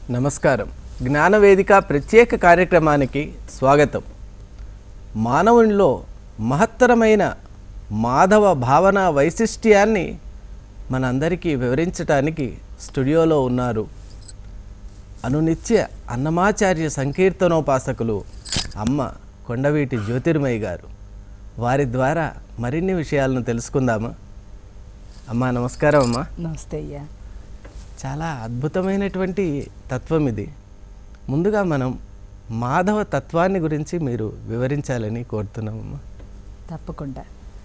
నమస్కారం జ్ఞానవేదిక ప్రత్యేక కార్యక్రమానికి స్వాగతం మానవునిలో మహత్తరమైన మాధవ భావన వైశిష్ట్యాన్ని మనందరికీ వివరించటానికి స్టూడియోలో ఉన్నారు అనునిత్య అన్నమాచార్య సంకీర్తనోపాసకులు అమ్మ కొండవీటి జ్యోతిర్మయి గారు వారి ద్వారా మరిన్ని విషయాలను తెలుసుకుందామా అమ్మా నమస్కారం అమ్మా నమస్తే అయ్యా చాలా అద్భుతమైనటువంటి తత్వం ఇది ముందుగా మనం మాధవ తత్వాన్ని గురించి మీరు వివరించాలని కోరుతున్నామమ్మా తప్పకుండా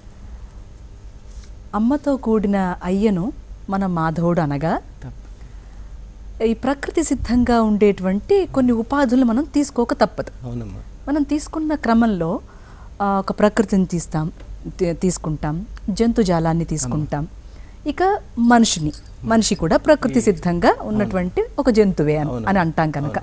అమ్మతో కూడిన అయ్యను మన మాధవుడు అనగా తప్ప ఈ ప్రకృతి సిద్ధంగా ఉండేటువంటి కొన్ని ఉపాధులు మనం తీసుకోక తప్పదు అవునమ్మా మనం తీసుకున్న క్రమంలో ఆ, ఒక ప్రకృతిని తీస్తాం తీ- తీసుకుంటాం జంతుజాలాన్ని తీసుకుంటాం ఇక మనిషిని మనిషి కూడా ప్రకృతి సిద్ధంగా ఉన్నటువంటి ఒక జంతువే అని అని అంటాం కనుక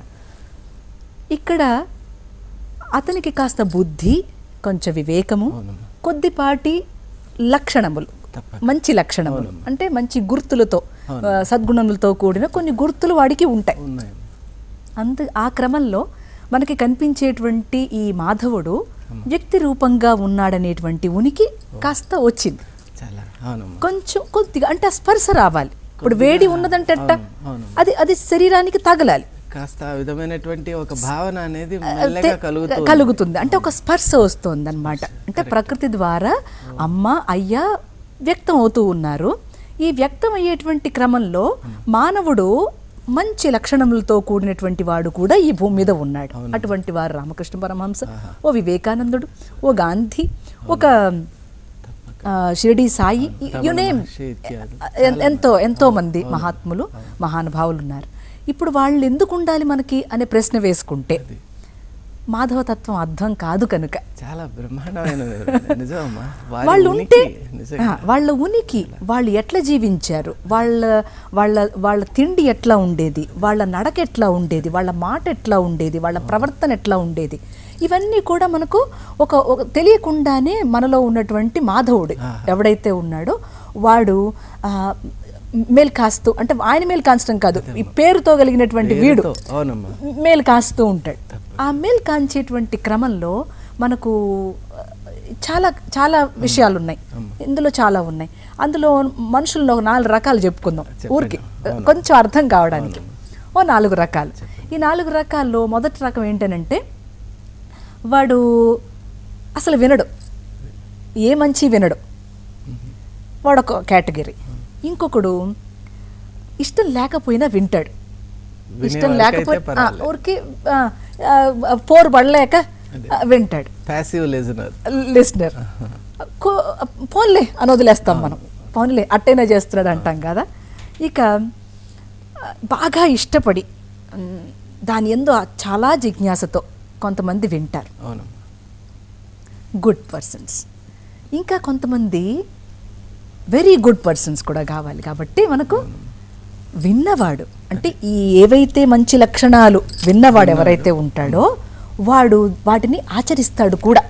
ఇక్కడ అతనికి కాస్త బుద్ధి కొంచెం వివేకము అవునమ్మా కొద్దిపాటి లక్షణములు తప్ప మంచి లక్షణములు అంటే మంచి గుర్తులతో ఆ, సద్గుణములతో కూడిన కొన్ని గుర్తులు వాడికి ఉంటాయి ఉన్నాయమ్మా అందు ఆ క్రమంలో మనకి కనిపించేటువంటి ఈ మాధవుడు వ్యక్తి రూపంగా ఉన్నాడనేటువంటి ఉనికి కాస్త వచ్చింది చాలా అవునమ్మా కొంచెం కొద్దిగా అంటే ఆ స్పర్శ రావాలి ఇప్పుడు వేడి ఉన్నదంటే ఎట్ట? అవును, అవును. అది అది శరీరానికి తగలాలి కాస్త ఆ విధమైనటువంటి ఒక భావన అనేది మెల్లగా కలుగుతూ కలుగుతుంది అంటే ఒక స్పర్శ వస్తుంది అనమాట అంటే ప్రకృతి ద్వారా అమ్మ అయ్య వ్యక్తం అవుతూ ఉన్నారు ఈ వ్యక్తం అయ్యేటువంటి క్రమంలో మానవుడు మంచి లక్షణములతో కూడినటువంటి వాడు కూడా ఈ భూమి మీద ఉన్నాడు అటువంటి వారు రామకృష్ణ పరమహంస ఓ వివేకానందుడు ఓ గాంధీ ఒక ఆ, షిరిడి సాయి యు నేమ్ మహర్షి ఇత్యాది. ఎన్- ఎంతో ఎంతో మంది మహాత్ములు మహానుభావులు ఉన్నారు ఇప్పుడు వాళ్ళు ఎందుకు ఉండాలి మనకి అనే ప్రశ్న వేసుకుంటే మాధవతత్వం అర్థం కాదు కనుక చాలా బ్రహ్మాండమైన వివరణ. నిజమమ్మా వారి వాళ్ళు ఉనికి ఉంటే నిజంగా ఆ, వాళ్ళ ఉనికి వాళ్ళు ఎట్లా జీవించారు వాళ్ళ వాళ్ళ వాళ్ళ తిండి ఎట్లా ఉండేది వాళ్ళ నడక ఎట్లా ఉండేది వాళ్ళ మాట ఎట్లా ఉండేది వాళ్ళ ప్రవర్తన ఎట్లా ఉండేది ఇవన్నీ కూడా మనకు ఒక ఒక తెలియకుండానే మనలో ఉన్నటువంటి మాధవుడు ఎవడైతే ఉన్నాడో వాడు ఆ, మేలు కాస్తూ అంటే ఆయన మేలు కాంచడం కాదు ఈ పేరుతో కలిగినటువంటి వీడు పేరుతో, అవునమ్మా మేలు కాస్తూ ఉంటాడు ఆ మేలు కాంచేటువంటి క్రమంలో మనకు ఆ, చాలా చాలా విషయాలు ఉన్నాయి ఇందులో చాలా ఉన్నాయి అందులో మనుషుల్లో ఒక నాలుగు రకాలు చెప్పుకుందాం ఊరికి కొంచెం అర్థం కావడానికి ఓ నాలుగు రకాలు ఈ నాలుగు రకాల్లో మొదటి రకం ఏంటనంటే వాడు అసలు వినడు ఏ మంచి వినడు వాడు ఒక కేటగిరీ ఇంకొకడు ఇష్టం లేకపోయినా వింటాడు ఇష్టం వినేవాడికైతే లేకపోతే పర్వాలేదు. ఊరికి ఆ, ఆ, పోరు పడలేక ఆ, వింటాడు ప్యాసివ్ లిజనర్ లిస్నర్ పోన్లే అని వదిలేస్తాం మనం పోన్లే అట్టైనా చేస్తున్నాడు అంటాం కదా ఇక ఆ, బాగా ఇష్టపడి ఉమ్, దాని ఎందు చాలా జిజ్ఞాసతో కొంతమంది వింటారు అవునమ్మా గుడ్ పర్సన్స్ ఇంకా కొంతమంది వెరీ గుడ్ పర్సన్స్ కూడా కావాలి కాబట్టి మనకు విన్నవాడు అంటే ఈ ఏవైతే మంచి లక్షణాలు విన్నవాడు ఎవరైతే ఉంటాడో వాడు వాటిని ఆచరిస్తాడు కూడా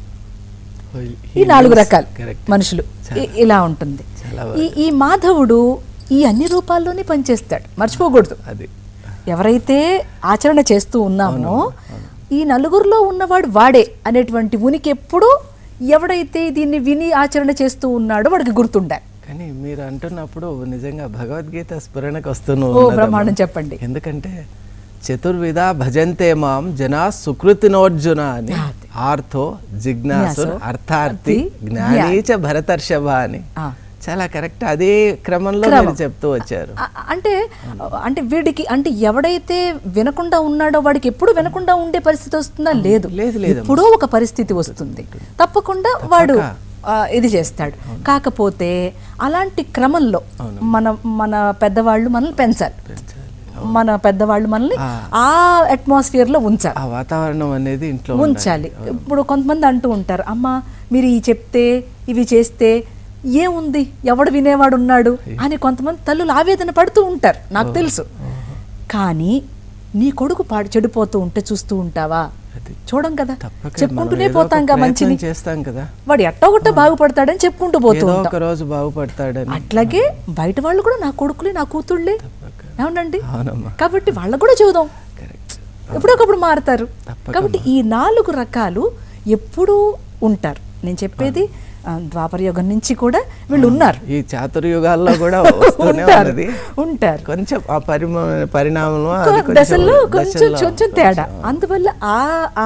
ఈ నాలుగు రకాలు కరెక్ట్ మనుషులు ఇ- ఇలా ఉంటుంది చాలా ఈ ఈ మాధవుడు ఈ అన్ని రూపాల్లోనే పనిచేస్తాడు మర్చిపోకూడదు అది ఎవరైతే ఆచరణ చేస్తూ ఉన్నామో ఈ నలుగురిలో ఉన్నవాడు వాడే అనేటువంటి ఉనికి ఎప్పుడూ ఎవడైతే దీన్ని విని ఆచరణ చేస్తూ ఉన్నాడో వాడికి గుర్తుండాలి కానీ మీరు అంటున్నప్పుడు నిజంగా భగవద్గీత స్ఫురణకు వస్తూను ఓ ఉన్నదమ్మా. బ్రహ్మాండం చెప్పండి ఎందుకంటే చతుర్విధ భజంతే మాం జనా సుకృతినోర్జున అని ఆర్థో జిజ్ఞాసు జ్ఞాసు, అర్థార్థి అర్థి, జ్ఞానీచ భరతర్షభ అని ఆ. చాలా కరెక్ట్ అదే క్రమంలో క్రమం. మీరు చెప్తూ వచ్చారు ఆ- అంటే అంటే వీడికి అంటే ఎవడైతే వినకుండా ఉన్నాడో వాడికి ఎప్పుడు వినకుండా ఉండే పరిస్థితి వస్తుందా లేదు లేదు, లేదమ్మా. ఎప్పుడో ఒక పరిస్థితి వస్తుంది తప్పకుండా వాడు ఆ, ఇది చేస్తాడు కాకపోతే అలాంటి క్రమంలో మన మన పెద్దవాళ్ళు మనల్ని పెంచాలి మన పెద్దవాళ్ళు మనల్ని ఆ అట్మాస్ఫియర్ లో ఉంచాలి ఆ వాతావరణం అనేది ఇంట్లో ఉండాలి. ఉంచాలి ఇప్పుడు కొంతమంది అంటూ ఉంటారు అమ్మ మీరు ఈ చెప్తే ఇవి చేస్తే ఏముంది ఎవడు వినేవాడు ఉన్నాడు అని కొంతమంది తల్లులు ఆవేదన పడుతూ ఉంటారు నాకు తెలుసు కానీ నీ కొడుకు పాడు చెడిపోతూ ఉంటే చూస్తూ ఉంటావా అది చూడం కదా తప్పక చెప్పుకుంటూనే మనం ఏదో ఒక పోతాంగా ప్రయత్నం మంచిని చేస్తాం కదా వాడు ఎట్టొగట్టో బాగుపడతాడని చెప్పుకుంటూ పోతూ ఏదో ఉంటాం ఒక రోజు బాగుపడతాడని అట్లాగే బయట వాళ్ళు కూడా నా కొడుకులే నా కూతుళ్ళే తప్పక. ఏమండి అవునమ్మా కాబట్టి వాళ్ళకు కూడా చూద్దాం కరెక్ట్ ఎప్పుడొకప్పుడు మారుతారు తప్పకుండా. కాబట్టి ఈ నాలుగు రకాలు ఎప్పుడూ ఉంటారు నేను చెప్పేది ఆ, ద్వాపర యుగం నుంచి కూడా వీళ్ళు ఉన్నారు ఈ చాతుర్యుగాల్లో కూడా వస్తూనే ఉంటారు ఉన్నది ఉంటారు కొంచెం ఆ పరిమ పరిణామం అది కొ- కొంచెం దశల్లో కొంచెం దశల్లో కొంచెం తేడా అందువల్ల ఆ ఆ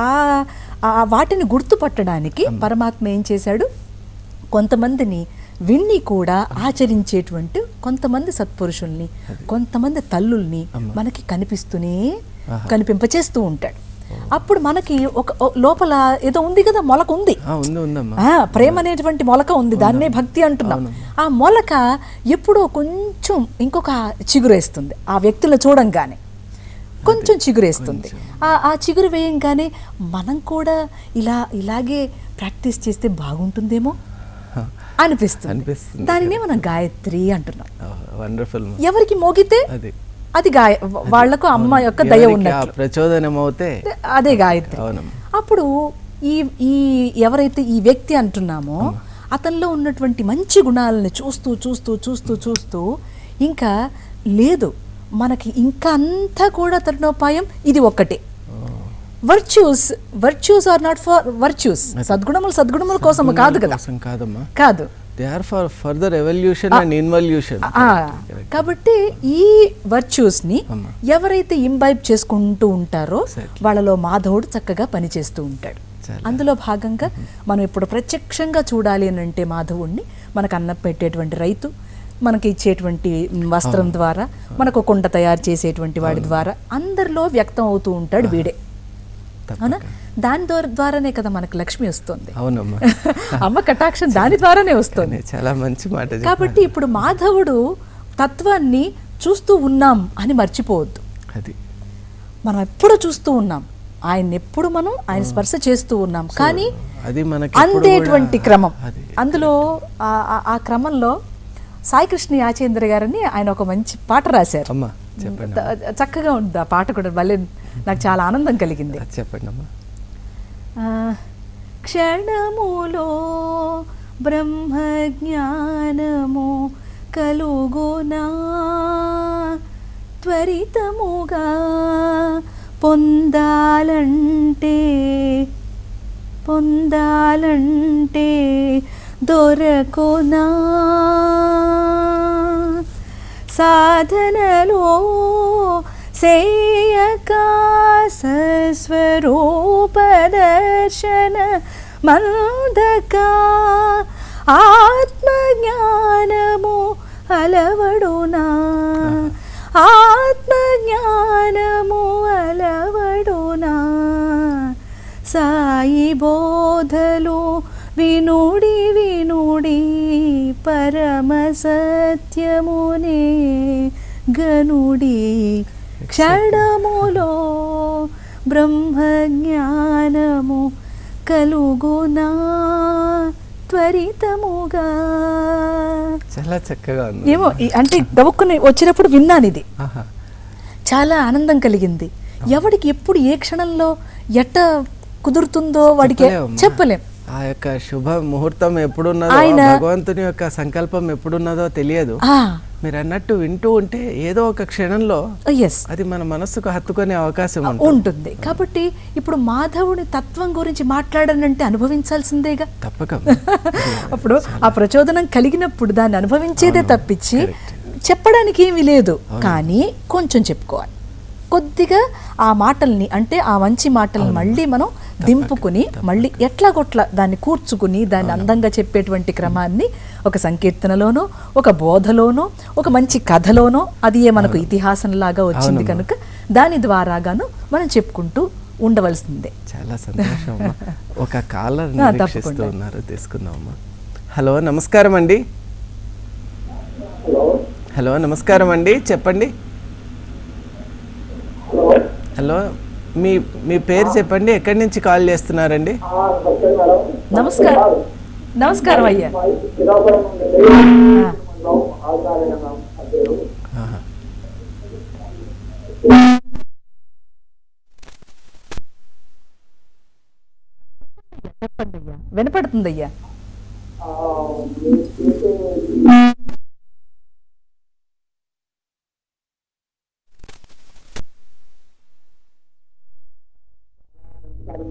ఆ వాటిని గుర్తుపట్టడానికి పరమాత్మ ఏం చేశాడు కొంతమందిని విన్ని కూడా ఆచరించేటువంటి కొంతమంది సత్పురుషుల్ని కొంతమంది తల్లుల్ని మనకి కనిపిస్తూనే కనిపింపచేస్తూ ఉంటాడు అప్పుడు మనకి ఒక ఓ- లోపల ఏదో ఉంది కదా మొలక ఉంది ఆ, ఉంది ఉందమ్మా ఆ, ప్రేమ అనేటువంటి మొలక ఉంది దాన్నే భక్తి అంటున్నాం ఆ మొలక ఎప్పుడో కొంచెం ఇంకొక చిగురేస్తుంది ఆ వ్యక్తులను చూడంగానే కొంచెం చిగురేస్తుంది ఆ ఆ చిగురు వేయంగానే మనం కూడా ఇలా ఇలాగే ప్రాక్టీస్ చేస్తే బాగుంటుందేమో అనిపిస్తుంది అనిపిస్తుంది. దానినే మనం గాయత్రి అంటున్నాం వండర్ఫుల్ ఎవరికి మోగితే అది అది గాయ వాళ్ళకు అమ్మ యొక్క దయ ఎవరికి ఆ ఉన్నట్లు ప్రచోదనం అవుతే అదే గాయత్రి అవునమ్మా అప్పుడు ఈ ఈ ఎవరైతే ఈ వ్యక్తి అంటున్నామో అతనిలో ఉన్నటువంటి మంచి గుణాలను చూస్తూ చూస్తూ చూస్తూ చూస్తూ ఇంకా లేదు మనకి ఇంకా అంతా కూడా తరుణోపాయం ఇది ఒక్కటే virtues virtues are not for virtues సద్గుణములు సద్గుణముల కోసం కాదు కదా కోసం కాదమ్మా కాదు they are for further evolution and involution ఆ, కాబట్టి ఈ వర్చ్యూస్ ని అమ్మా. ఎవరైతే ఇంబైబ్ చేసుకుంటూ ఉంటారో Exactly. వాళ్ళలో మాధవుడు చక్కగా పనిచేస్తూ ఉంటాడు చాలా. అందులో భాగంగా మనం ఇప్పుడు ప్రత్యక్షంగా చూడాలి అని అంటే మాధవుడిని మనకు అన్నం పెట్టేటువంటి రైతు మనకి ఇచ్చేటువంటి వస్త్రం ద్వారా మనకు కుండ తయారు చేసేటువంటి వాడి ద్వారా అందరిలో వ్యక్తం అవుతూ ఉంటాడు వీడే అవునా దాని ద్వారా ద్వారానే కదా మనకు లక్ష్మి వస్తుంది అవునమ్మా అమ్మ కటాక్షం దాని ద్వారానే వస్తుంది కానీ చాలా మంచి మాట చెప్పారు. కాబట్టి ఇప్పుడు మాధవుడు తత్వాన్ని చూస్తూ ఉన్నాం అని మర్చిపోవద్దు అది మనం ఎప్పుడు చూస్తూ ఉన్నాం ఆయన ఎప్పుడు మనం ఆయన స్పర్శ చేస్తూ ఉన్నాం కానీ అది మనకి అందేటువంటి క్రమం అది అందులో ఆ- ఆ- ఆ క్రమంలో సాయికృష్ణ యాచేంద్ర గారని ఆయన ఒక మంచి పాట రాశారు అమ్మా చెప్పండి త- చక్కగా ఉంది ఆ పాట కూడా భలే నాకు చాలా ఆనందం కలిగింది అది చెప్పండి అమ్మా ఆ, క్షణములో బ్రహ్మజ్ఞానము కలుగునా త్వరితముగా పొందాలంటే పొందాలంటే దొరకునా సాధనలో సేయక సస్వరూపదర్శన మందక ఆత్మజ్ఞానము అలవడునా ఆత్మజ్ఞానము అలవడునా సాయి బోధలు వినుడి వినుడి పరమ సత్యమునే గనుడి క్షణములో బ్రహ్మజ్ఞానము కలుగునా త్వరితముగా చాలా చక్కగా ఉంది ఏమో ఈ- అంటే గబుక్కుని వచ్చినప్పుడు విన్నాను ఇది ఆహా. చాలా ఆనందం కలిగింది ఎవడికి ఎప్పుడు ఏ క్షణంలో ఎట్ట కుదురుతుందో వాడికి చెప్పలేమమ్మా. చెప్పలేం ఆ యొక్క శుభ ముహూర్తం ఎప్పుడున్నదో ఆయన- భగవంతుని యొక్క సంకల్పం ఎప్పుడున్నదో తెలియదు మీరు అన్నట్టు వింటూ ఉంటే ఏదో ఒక క్షణంలో ఎస్ అది మన మనస్సుకు హత్తుకునే అవకాశం ఉంటుంది ఉంటుంది కాబట్టి ఇప్పుడు మాధవుని తత్వం గురించి మాట్లాడనంటే అనుభవించాల్సిందేగా తప్పక అప్పుడు ఆ ప్రచోదనం కలిగినప్పుడు దాన్ని అనుభవించేదే తప్పించి చెప్పడానికి ఏమీ లేదు కానీ కొంచెం చెప్పుకోవాలి కొద్దిగా ఆ మాటల్ని అంటే ఆ మంచి మాటల్ని మళ్ళీ మనం దింపుకుని మళ్ళీ ఎట్లా కొట్లా దాన్ని కూర్చుకుని దాన్ని అందంగా చెప్పేటువంటి క్రమాన్ని ఒక సంకీర్తనలోనో ఒక బోధలోనో ఒక మంచి కథలోనో అది ఏ మనకు ఇతిహాసంలాగా వచ్చింది కనుక దాని ద్వారాగాను మనం చెప్పుకుంటూ ఉండవలసిందే చాలా సంతోషం అమ్మా ఒక కాలర్ ఆ, నిరీక్షిస్తూ తప్పకుండా. ఉన్నారు తీసుకుందాం అమ్మా హలో నమస్కారం అండి హలో నమస్కారం అండి చెప్పండి హలో మీ మీ పేరు చెప్పండి ఎక్కడి నుంచి కాల్ చేస్తున్నారండి నమస్కారం నమస్కారం అయ్యా ఆ. ఆహా. చెప్పండి అయ్యా వినపడుతుందయ్యా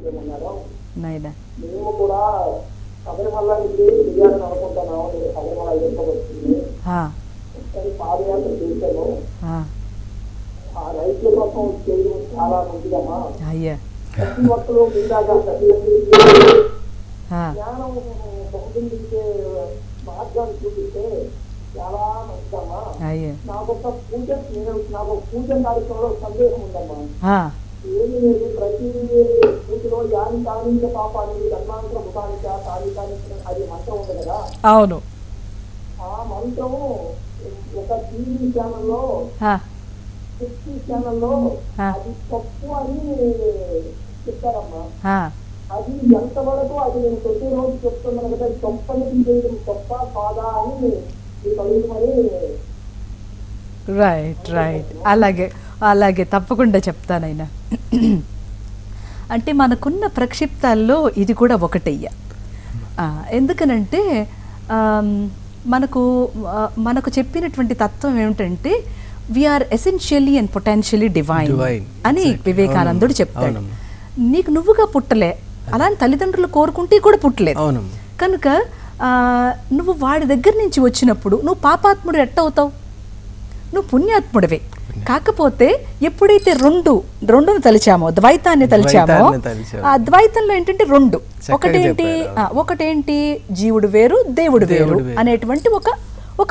చేయమన్నారు నాయన మేము కూడా శబరిమల నుంచి చేయాలని అనుకుంటున్నాము నేను శబరిమల అయ్యప్పకి వచ్చింది ఆ, ఒకసారి పాదయాత్ర చేశాను ఆ, ఆ రైతుల కోసం చేయడం చాలా మంచిదమ్మా అయ్యా ప్రతి ఒక్కరు మీలాగా ప్రతి ఆ, జ్ఞానం పొందించే మార్గాన్ని చూపిస్తే చాలా మంచిదమ్మా అయ్యా నాకు ఒక పూజ నేను నాకు ఒక పూజ కార్యక్రమంలో ఒక సందేహం ఉందమ్మా ఆ, ఏమి లేదు ప్రతి పూజలో యాని కానించ పాపానికి ధర్మాంతర ముఖానిక కానికానిక అది మంత్రం ఉంది కదా అవును ఆ మంత్రం ఒక టీవీ ఛానల్లో ఆ, శక్తి ఛానల్లో ఆ. అది తప్పు అని చెప్పారమ్మా ఆ, అది ఎంతవరకు అది నేను ప్రతిరోజు చెప్తున్నాను కదా అది తప్పని చేయడం తప్ప కాదా అని మీకు అడుగుమని రైట్ రైట్ అలాగే అలాగే తప్పకుండా చెప్తానైనా అంటే మనకున్న ప్రక్షిప్తాల్లో ఇది కూడా ఒకటయ్యా ఆ, ఎందుకనంటే ఆమ్, మనకు ఆ, మనకు చెప్పినటువంటి తత్వం ఏమిటంటే we're essentially and potentially divine Divine. అని Exactly. వివేకానందుడు అవునమ్మా. చెప్తాడు అవునమ్మా. నీకు నువ్వుగా పుట్టలే అలాని తల్లిదండ్రులు కోరుకుంటే కూడా పుట్టలేదు అవునమ్మా కనుక ఆ, నువ్వు వాడి దగ్గర నుంచి వచ్చినప్పుడు నువ్వు పాపాత్ముడు ఎట్టవుతావు నువ్వు పుణ్యాత్ముడివే కాకపోతే ఎప్పుడైతే రెండు రెండును తలిచామో ద్వైతాన్ని తలిచామో ద్వైతాన్ని తలిచాము. ఆ ద్వైతంలో ఏంటంటే రెండు చక్కగా ఒకటేంటి చెప్పారు. ఆ, ఒకటేంటి జీవుడు వేరు దేవుడు వేరు దేవుడు వేరు. అనేటువంటి ఒక ఒక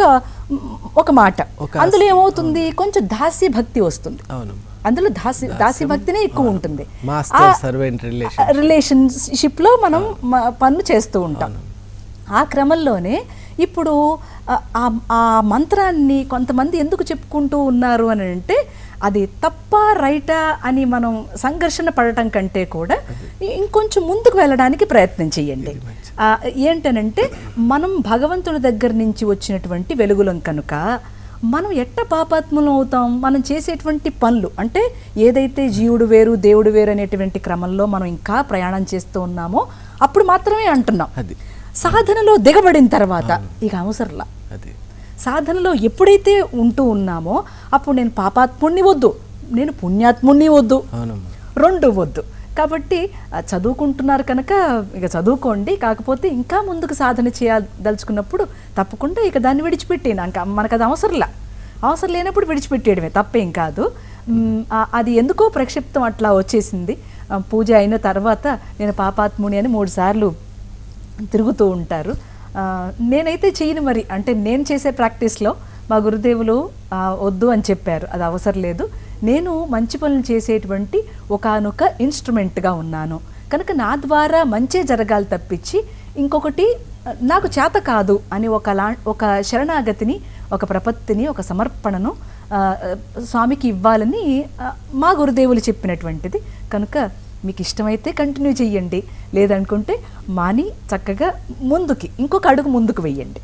ఒక మాట ఒక అందులో ఏమవుతుంది కొంచెం దాస్య భక్తి వస్తుంది అవునమ్మా అందులో దాసి దాసి భక్తినే ఎక్కువ ఉంటుంది మాస్టర్ సర్వెంట్ రిలేషన్ రిలేషన్షిప్ లో మనం మ- పనులు చేస్తూ ఉంటాం ఆ క్రమంలోనే ఇప్పుడు ఆ- ఆ- ఆ మంత్రాన్ని కొంతమంది ఎందుకు చెప్పుకుంటూ ఉన్నారు అని అంటే అది తప్ప రైటా అని మనం సంఘర్షణ పడటం కంటే కూడా ఇ- ఇంకొంచెం ముందుకు వెళ్ళడానికి ప్రయత్నం చేయండి ఆ, ఏంటనంటే మనం భగవంతుడి దగ్గర నుంచి వచ్చినటువంటి వెలుగులం కనుక మనం ఎట్ట పాపాత్ములం అవుతాం మనం చేసేటువంటి పనులు అంటే ఏదైతే జీవుడు వేరు దేవుడు వేరు అనేటువంటి క్రమంలో మనం ఇంకా ప్రయాణం చేస్తూ ఉన్నామో అప్పుడు మాత్రమే అంటున్నాం అది సాధనలో దిగబడిన తర్వాత ఇక అవసరంలా అది సాధనలో ఎప్పుడైతే ఉంటూ ఉన్నామో అప్పుడు నేను పాపాత్ముణ్ణి వద్దు నేను పుణ్యాత్ముణ్ణి వద్దు అవునమ్మా రెండు వద్దు కాబట్టి ఆ, చదువుకుంటున్నారు కనుక ఇక చదువుకోండి కాకపోతే ఇంకా ముందుకు సాధన చేయదలుచుకున్నప్పుడు తప్పకుండా ఇక దాన్ని విడిచిపెట్టేను ఇంకా మనకు అది అవసరంలా అవసరం లేనప్పుడు విడిచిపెట్టేయడమే తప్పేం కాదు మ్, ఆ- అది ఎందుకో ప్రక్షిప్తం అట్లా వచ్చేసింది ఆ, పూజ అయిన తర్వాత నేను పాపాత్ముని అని మూడు సార్లు తిరుగుతూ ఉంటారు ఆ, నేనైతే చేయను మరి అంటే నేను చేసే ప్రాక్టీస్లో మా గురుదేవులు ఆ, వద్దు అని చెప్పారు అది అవసరం లేదు నేను మంచి పనులు చేసేటువంటి ఒకానొక ఇన్స్ట్రుమెంట్గా ఉన్నాను కనుక నా ద్వారా మంచే జరగాలి తప్పించి ఇంకొకటి ఆ, నాకు చేత కాదు అని ఒక లా ఒక శరణాగతిని ఒక ప్రపత్తిని ఒక సమర్పణను ఆ, స్వామికి ఇవ్వాలని ఆ, మా గురుదేవులు చెప్పినటువంటిది కనుక మీకు ఇష్టమైతే కంటిన్యూ చెయ్యండి లేదనుకుంటే మాని చక్కగా ముందుకి ఇంకొక అడుగు ముందుకు వెయ్యండి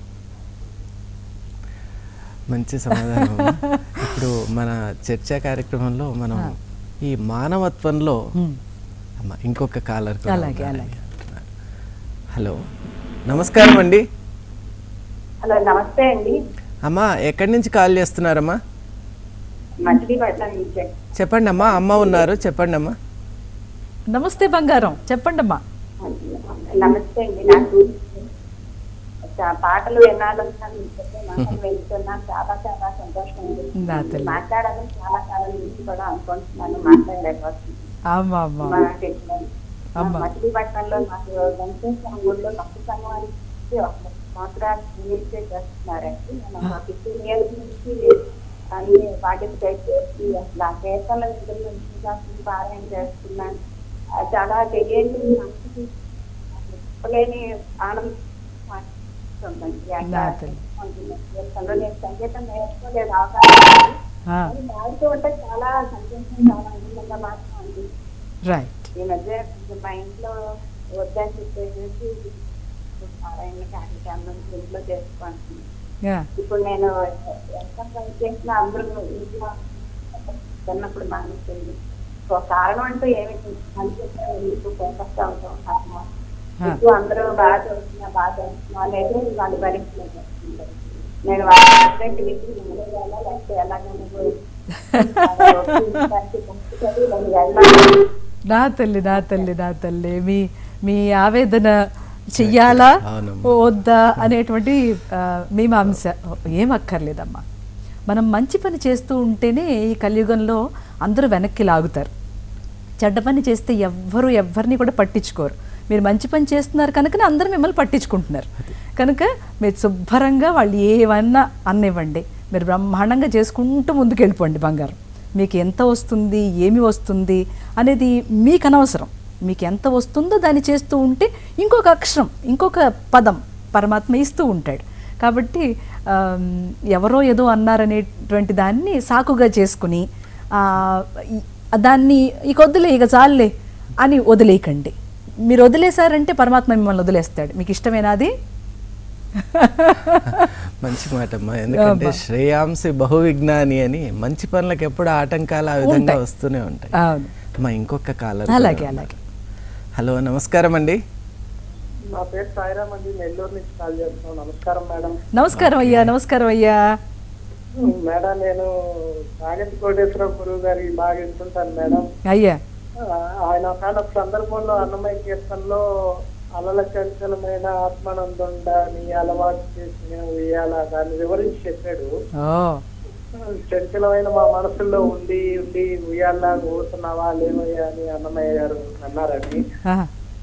మంచి సమాధానం అమ్మా. ఇప్పుడు మన చర్చా కార్యక్రమంలో మనం ఈ మానవత్వంలో మ్మ్. అమ్మ ఇంకొక కాలర్ అలాగే, అలాగే. హలో నమస్కారం అండి హలో నమస్తే అండి అమ్మా ఎక్కడి నుంచి కాల్ చేస్తున్నారమ్మా మచిలీపట్నం నుంచి చెప్పండి అమ్మా అమ్మ ఉన్నారు చెప్పండి అమ్మా నమస్తే బంగారం చెప్పండి అమ్మా నమస్తే అండి నాకు చా- పాటలు ఎన్నాళ్ళు మాటలు వెళ్తున్నాను చాలా చాలా సంతోషం నా ఉంది తల్లి. మాట్లాడాలని చాలా కాలం నుంచి కూడా అనుకుంటున్నాను మాట్లాడలేకపోతున్నాను అమ్మా అమ్మా మా టెక్నాలజీ. మా అమ్మా. మచిలీపట్నంలో మాకు వెంకటేశ్వర గుడిలో భక్తి సంఘం అని చెప్పి ఒక సంవత్సరాలు నిలిచే చేస్తున్నారండి నేను ఒక ఫిఫ్టీన్ ఇయర్స్ నుంచి అన్ని పార్టిసిపేట్ చేసి అసలు ఆ కేసుల దగ్గర నుంచి అసలు పారాయణ చేస్తున్నాను ఆ చాలా తెలియని మనసుకి చెప్పలేని ఆనందం ఉందండి. అట్లా నా తల్లి. జీవితంలో నేను సంగీతం నేర్చుకోలేదు అవకాశం ఆ, అది పాడుతూ ఉంటే చాలా సంతోషం చాలా ఆనందంగా మాత్రం ఉంది రైట్ ఈ మధ్య కొంచెం మా ఇంట్లో వద్దని చెప్పేసి పారాయణ కార్యక్రమం ఇంట్లో చేసుకుంటున్నాను యా, ఇప్పుడు నేను ఎంత పని చేసినా అందరూ ఇంట్లో చిన్నప్పుడు మానేసింది ఒక కారణం అంటూ ఏమి ఎందుకు ఫోకస్ అవుతాం అట్లా. ఆ. ఎక్కువ అందరూ బాగా చదువుతున్నా బాగా చదువుతున్నా అనేది వాళ్ళు భరించలేదు నేను వాళ్ళ హస్బెండ్ విసి ఉండేవాళ్ళ లేకపోతే ఎలాగైనా పోయి చదివి నేను వెళ్ళాలి నా తల్లి నా తల్లి నా తల్లి మీ మీ ఆవేదన చెయ్యాలా అవునమ్మా. వద్దా అనేటువంటి ఆ, మీమాంస ఏం అక్కర్లేదమ్మా మనం మంచి పని చేస్తూ ఉంటేనే ఈ కలియుగంలో అందరూ వెనక్కి లాగుతారు చెడ్డ పని చేస్తే ఎవ్వరు ఎవ్వరిని కూడా పట్టించుకోరు మీరు మంచి పని చేస్తున్నారు కనుక అందరూ మిమ్మల్ని పట్టించుకుంటున్నారు కనుక మీరు శుభ్రంగా వాళ్ళు ఏమన్నా అన్నివ్వండి మీరు బ్రహ్మాండంగా చేసుకుంటూ ముందుకు వెళ్ళిపోండి బంగారం మీకు ఎంత వస్తుంది ఏమి వస్తుంది అనేది మీకు అనవసరం మీకు ఎంత వస్తుందో దాన్ని చేస్తూ ఉంటే ఇంకొక అక్షరం ఇంకొక పదం పరమాత్మ ఇస్తూ ఉంటాడు కాబట్టి ఆమ్, ఎవరో ఏదో అన్నారనేటువంటి దాన్ని సాకుగా చేసుకుని ఆ, ఈ- దాన్ని ఇక వదిలే ఇక చాలులే అని వదిలేయకండి మీరు వదిలేశారంటే పరమాత్మ మిమ్మల్ని వదిలేస్తాడు మీకు ఇష్టమేనా అది మంచి మాట అమ్మా ఎందుకంటే అబ్బా. శ్రేయాంసి బహువిజ్ఞాని అని మంచి పనులకు ఎప్పుడు ఆటంకాలు ఆ విధంగా ఉంటాయి. వస్తూనే ఉంటాయి అవును అమ్మా ఇంకొక కాలర్ అలాగే అలాగే హలో నమస్కారం అండి నా పేరు సాయిరామ్ అండి నెల్లూరు నుంచి కాల్ చేస్తున్నాను నమస్కారం మేడం నమస్కారం అయ్యా నమస్కారం అయ్యా మేడం నేను నాగేంద్ర కోటేశ్వర గురువు గారి బాగా వింటుంటాను మేడం అయ్యా ఆ, ఆయన ఒక సందర్భంలో అన్నమయ్య కీర్తనలో అలల చంచలమైన ఆత్మానందుండ నీ అలవాటు చేసిన ఉయ్యాల దాన్ని వివరించి చెప్పాడు ఓ చంచలమైన మా మనసుల్లో ఉండి ఉండి ఉయ్యాలా ఊరుతున్నావా లేవయ్యా అని అన్నమయ్య గారు అన్నారని ఆహా.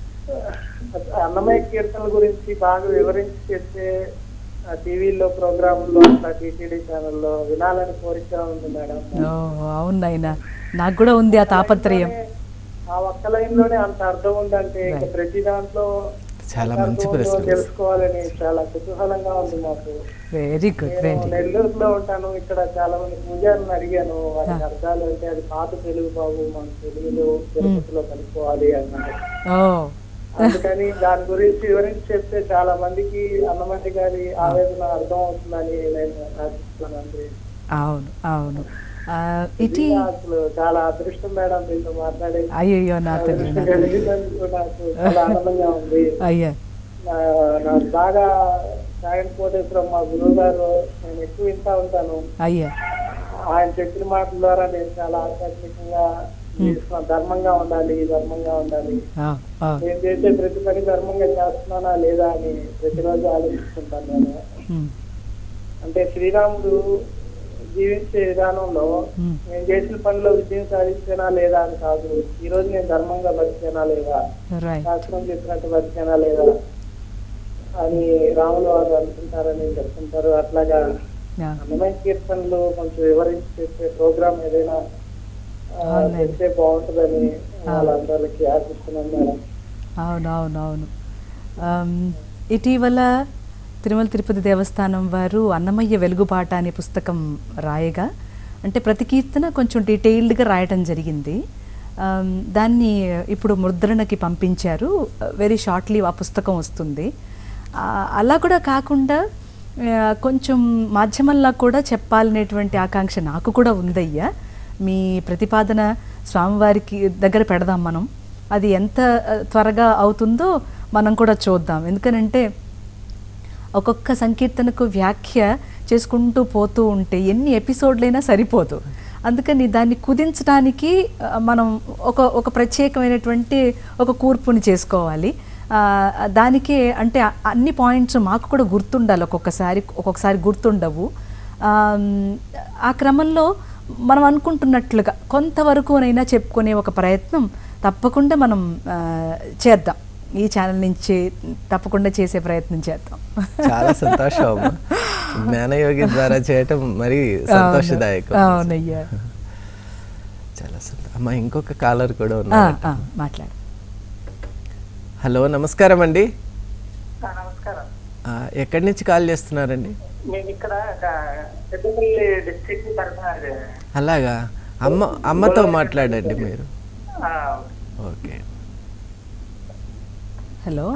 అన్నమయ్య కీర్తనల గురించి బాగా వివరించి చెప్తే ఆ టీవీలో ప్రోగ్రాముల్లో అట్లా టీటీడీ ఛానల్లో వినాలని కోరిక ఉంది మేడం ఓ అవును నాయనా నాకు కూడా ఉంది ఆ తాపత్రయం ఆ ఒక్క లైన్ లోనే అంత అర్థం ఉందంటే ఇంకా ప్రతి దాంట్లో చాలా ఎంత మంచి అర్థం ప్రశ్న ఉందో తెలుసుకోవాలని చాలా కుతూహలంగా ఉంది మాకు వెరీ గుడ్ నేను వెరీ నెల్లూరులో ఉంటాను ఇక్కడ చాలా మంది పూజారులను అడిగాను వారికి అర్థాలు అంటే అది పాత తెలుగు బాబు మన తెలుగులో తిరుపతిలో కలుపుకోవాలి అన్నారు ఓ అందుకని దాని గురించి వివరించి చెప్తే చాలా మందికి అన్నమతి గారి ఆవేదన అర్థం అవుతుందని నేను ఆశిస్తున్నానండి అవును అవును ఆ, ఇటీ నిజంగా అసలు చాలా అదృష్టం మేడం మీతో మాట్లాడే అయ్యయ్యో నా తల్లి అదృష్టం నా తల్లి కలిగినందుకు నాకు చాలా ఆనందంగా ఉంది అయ్యా నా- నాకు బాగా సాయం కోటేశ్వరం మా గురువు గారు నేను ఎక్కువ వింటా ఉంటాను అయ్యా ఆయన చెప్పిన మాటల ద్వారా నేను చాలా ఆధ్యాత్మికంగా జీవిస్తున్నాను. ధర్మంగా ఉండాలి ధర్మంగా ఉండాలి ఆ, ఆ, నేను చేసే ప్రతి పని ధర్మంగా చేస్తున్నానా లేదా అని ప్రతిరోజు ఆలోచిస్తుంటాను నేను ఉమ్, అంటే శ్రీరాముడు జీవించే విధానంలో ఉమ్, నేను చేసిన పనిలో విజయం సాధించేనా లేదా అని కాదు ఈ రోజు నేను ధర్మంగా బతికేనా లేదా రైట్ శాస్త్రం చెప్పినట్టు బతికేనా లేదా అని రాములు వారు అనుకుంటారని చెప్తుంటారు అట్లాగా యా. అన్నమయ కీర్తనలు కొంచెం వివరించి చెప్పే ప్రోగ్రామ్ ఏదైనా ఆ, అవునండి. చెప్తే బాగుంటుందని వాళ్ళందరికీ ఆశిస్తున్నాను మేడం అవును అవును అవును ఆమ్, ఇటీవల తిరుమల తిరుపతి దేవస్థానం వారు అన్నమయ్య వెలుగుబాట అనే పుస్తకం రాయగా అంటే ప్రతి కీర్తన కొంచెం డీటెయిల్డ్గా రాయటం జరిగింది ఆమ్, దాన్ని ఇప్పుడు ముద్రణకి పంపించారు వెరీ షార్ట్లీ ఆ పుస్తకం వస్తుంది ఆ, అలా కూడా కాకుండా ఆ, కొంచెం మాధ్యమంలా కూడా చెప్పాలనేటువంటి ఆకాంక్ష నాకు కూడా ఉందయ్యా మీ ప్రతిపాదన స్వామివారికి దగ్గర పెడదాం మనం అది ఎంత ఆ, త్వరగా అవుతుందో మనం కూడా చూద్దాం ఎందుకనంటే ఒక్కొక్క సంకీర్తనకు వ్యాఖ్య చేసుకుంటూ పోతూ ఉంటే ఎన్ని ఎపిసోడ్లైనా సరిపోదు అందుకని దాన్ని కుదించడానికి ఆ, మనం ఒక ఒక ప్రత్యేకమైనటువంటి ఒక కూర్పుని చేసుకోవాలి ఆ, దానికే అంటే ఆ- అన్ని పాయింట్స్ మాకు కూడా గుర్తుండాలి ఒక్కొక్కసారి ఒక్కొక్కసారి గుర్తుండవు ఆమ్, ఆ క్రమంలో మనం అనుకుంటున్నట్లుగా కొంతవరకునైనా చెప్పుకునే ఒక ప్రయత్నం తప్పకుండా మనం ఆ, చేద్దాం ఈ ఛానల్ నుంచి తప్పకుండా చేసే ప్రయత్నం చేద్దాం చాలా సంతోషం అమ్మా జ్ఞానయోగి ద్వారా చేయటం మరి సంతోషదాయకం అవును, అవునయ్యా చాలా సంతోషం అమ్మా ఇంకొక కాలర్ కూడా ఆ, ఉన్నారు ఆ, మాట్లాడు హలో నమస్కారం అండి నమస్కారం ఆ, ఎక్కడి నుంచి కాల్ చేస్తున్నారండి నేను ఇక్కడ పెద్దపల్లి డిస్ట్రిక్ట్ తరఫున అలాగా అమ్మ అమ్మతో మాట్లాడండి మీరు ఓకే హలో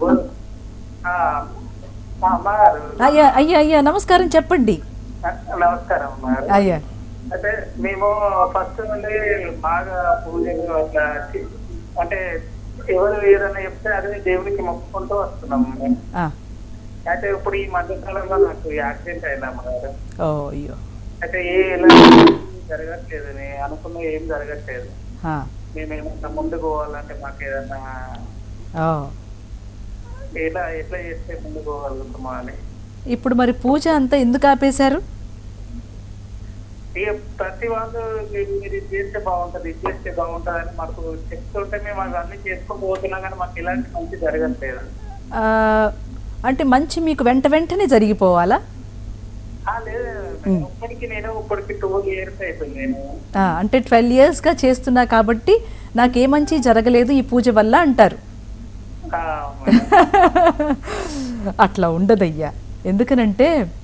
అమ్మగారు అయ్యా అయ్యా అయ్యా నమస్కారం చెప్పండి నమస్కారం అమ్మగారు అయ్యా అంటే మేము ఫస్ట్ నుండి బాగా పూజలు అట్లా చి- అంటే ఎవరు ఏదైనా చెప్తే అదే దేవుడికి మొక్కుకుంటూ వస్తున్నాము మేము. ఆ, అయితే ఇప్పుడు ఈ మధ్యకాలంలో నాకు యాక్సిడెంట్ అయింది అమ్మగారు ఓ అయ్యో అయితే ఏ ఎలా జరగట్లేదు నేను అనుకున్న ఏం జరగట్లేదు ఆ, మేము ఏమన్నా ముందుకు పోవాలంటే మాకు ఏదన్నా ఓ. ఎట్లా ఎట్లా చేస్తే ముందుకు పోగలుగుతామా అని ఇప్పుడు మరి పూజ అంతా ఎందుకు ఆపేశారు ఇక ప్రతి వాళ్ళు మీరు మీరు ఇది చేస్తే బాగుంటది ఇది చేస్తే బాగుంటది అని మాకు చెప్తుంటే మేము అవన్నీ చేసుకుంటూ పోతున్నాం కానీ మాకు ఇలాంటి మంచి జరగట్లేదు ఆ, అంటే మంచి మీకు వెంట వెంటనే జరిగిపోవాలా ఆ, లేదు నేను ఇప్పటికి నేను ఇప్పటికి టూ ఇయర్స్ అయిపోయింది నేను ఆ, అంటే ట్వెల్వ్ ఇయర్స్గా చేస్తున్నా కాబట్టి నాకే మంచి జరగలేదు ఈ పూజ వల్ల అంటారు ఆ, అట్లా ఉండదయ్యా ఎందుకనంటే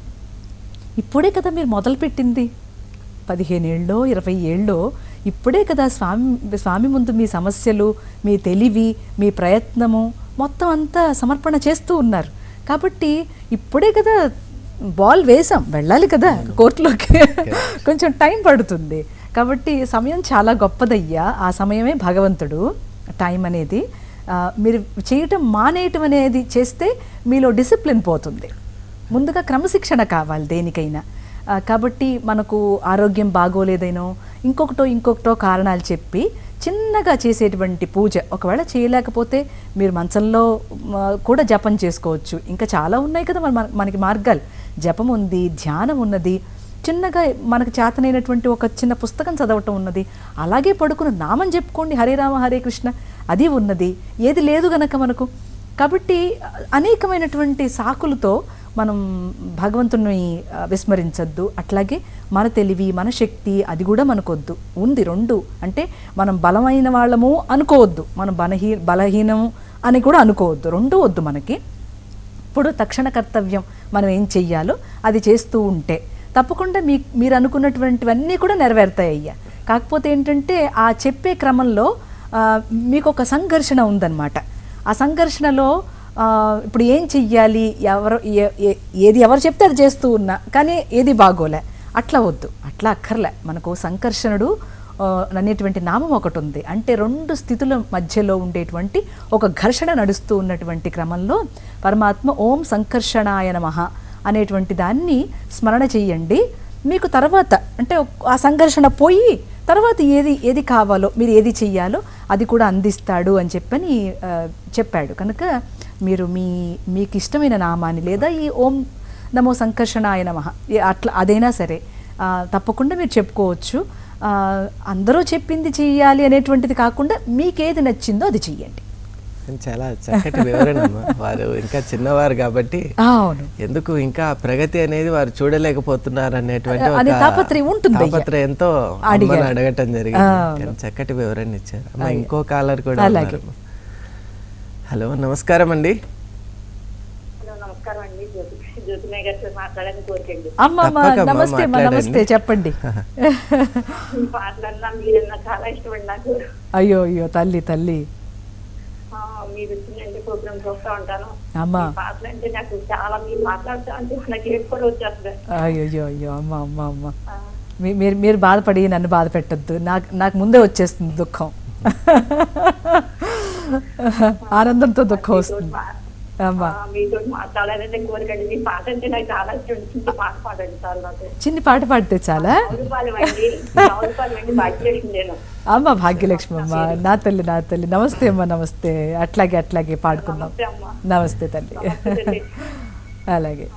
ఇప్పుడే కదా మీరు మొదలుపెట్టింది పదిహేను ఏళ్ళో ఇరవై ఏళ్ళో ఇప్పుడే కదా స్వామి స్వామి ముందు మీ సమస్యలు మీ తెలివి మీ ప్రయత్నము మొత్తం అంతా సమర్పణ చేస్తూ ఉన్నారు కాబట్టి ఇప్పుడే కదా బాల్ వేసాం వెళ్ళాలి కదా కోర్టులోకి కొంచెం టైం పడుతుంది కాబట్టి సమయం చాలా గొప్పదయ్యా ఆ సమయమే భగవంతుడు టైం అనేది ఆ, మీరు చేయటం మానేయటం అనేది చేస్తే మీలో డిసిప్లిన్ పోతుంది ముందుగా క్రమశిక్షణ కావాలి దేనికైనా ఆ, కాబట్టి మనకు ఆరోగ్యం బాగోలేదనో ఇంకొకటో ఇంకొకటో కారణాలు చెప్పి చిన్నగా చేసేటువంటి పూజ ఒకవేళ చేయలేకపోతే మీరు మంచంలో మ, కూడా జపం చేసుకోవచ్చు ఇంకా చాలా ఉన్నాయి కదా మన మనకి మార్గాలు జపం ఉంది ధ్యానం ఉన్నది చిన్నగా మనకు చేతనైనటువంటి ఒక చిన్న పుస్తకం చదవటం ఉన్నది అలాగే పడుకుని నామం చెప్పుకోండి హరే రామ హరే కృష్ణ అది ఉన్నది ఏది లేదు గనక మనకు కాబట్టి అనేకమైనటువంటి సాకులతో మనం భగవంతుని ఆ, విస్మరించొద్దు అట్లాగే మన తెలివి మన శక్తి అది కూడా మనకొద్దు ఉంది రెండు అంటే మనం బలమైన వాళ్ళము అనుకోవద్దు మనం బలహీ బలహీనము అని కూడా అనుకోవద్దు రెండు వద్దు మనకి ఇప్పుడు తక్షణ కర్తవ్యం మనం ఏం చెయ్యాలో అది చేస్తూ ఉంటే తప్పకుండా మీ మీరు అనుకున్నటువంటివన్నీ కూడా నెరవేరుతాయి అయ్యా కాకపోతే ఏంటంటే ఆ చెప్పే క్రమంలో ఆ, మీకు ఒక సంఘర్షణ ఉందన్నమాట ఆ సంఘర్షణలో ఆ, ఇప్పుడు ఏం చెయ్యాలి ఎవరు ఏ- ఏ- ఏది ఎవరు చెప్తే అది చేస్తూ ఉన్నా కానీ ఏది బాగోలే అట్లా వద్దు అట్లా అక్కర్లే మనకు సంకర్షణుడు ఆ, అనేటువంటి నామం ఒకటి ఉంది అంటే రెండు స్థితుల మధ్యలో ఉండేటువంటి ఒక ఘర్షణ నడుస్తూ ఉన్నటువంటి క్రమంలో పరమాత్మ ఓం సంకర్షణాయ నమః అనేటువంటి దాన్ని స్మరణ చెయ్యండి మీకు తర్వాత అంటే ఒక- ఆ సంఘర్షణ పోయి తర్వాత ఏది ఏది కావాలో మీరు ఏది చెయ్యాలో అది కూడా అందిస్తాడు అని చెప్పని ఆ, చెప్పాడు కనుక మీరు మీ మీకు ఇష్టమైన నామాన్ని లేదా ఈ ఓం నమో సంకర్షణాయ నమః ఏ అట్లా అదైనా సరే ఆ, తప్పకుండా మీరు చెప్పుకోవచ్చు ఆ, అందరూ చెప్పింది చెయ్యాలి అనేటువంటిది కాకుండా మీకేది నచ్చిందో అది చెయ్యండి చాలా చక్కటి వివరణ అమ్మా. వారు ఇంకా చిన్నవారు కాబట్టి అవును ఎందుకు ఇంకా ప్రగతి అనేది వారు చూడలేకపోతున్నారు అనేటువంటి అనే ఒక తాపత్రయం ఉంటుంది అయ్యా. తాపత్రయంతో అడిగారు. అమ్మని అడగటం జరిగింది అవును. కానీ చక్కటి వివరణ ఇచ్చారు అమ్మ అలాగే. ఇంకో కాలర్ కూడా అలాగే. ఉన్నారు. హలో నమస్కారం అండి హలో నమస్కారం అండి జ్యోతి జ్యోతిమయ్య గారితో మాట్లాడాలని కోరికండి అమ్మ అమ్మ, తప్పకమ్మా, నమస్తే అమ్మ మాట్లాడండి. నమస్తే చెప్పండి మీ పాటలన్నా మీరన్నా చాలా ఇష్టమండి నాకు అయ్యో అయ్యో తల్లి తల్లి ఆ, మీరు వచ్చిందంటే ప్రోగ్రామ్ చూస్తూ ఉంటాను అమ్మా మీ పాటలు అంటే నాకు చాలా మీరు మాట్లాడుతూ అంటే నాకు ఏడు కూడా వచ్చేస్తుంది అయ్యో అయ్యో అయ్యో అమ్మ అమ్మ అమ్మ ఆ, మీ- మీరు మీరు బాధపడి నన్ను బాధ పెట్టద్దు నాకు నాకు ముందే వచ్చేస్తుంది దుఃఖం ఆనందంతో దుఃఖం వస్తుంది అమ్మా ఆ, మీతో మాట్లాడాలని కోరికండి మీ పాట అంటే నాకు చాలా ఇష్టం చిన్న పాట పాడండి సార్ నాకు చిన్ని పాట పాడితే చాలా చౌరుపాలెం అండి చౌరుపాలెం అండి భాగ్యలక్ష్మి నేను అమ్మ భాగ్యలక్ష్మి అమ్మ నా తల్లి నా తల్లి నమస్తే అమ్మ నమస్తే అట్లాగే అట్లాగే పాడుకుందాం నమస్తే అమ్మ నమస్తే తల్లి నమస్తే తల్లి. అలాగే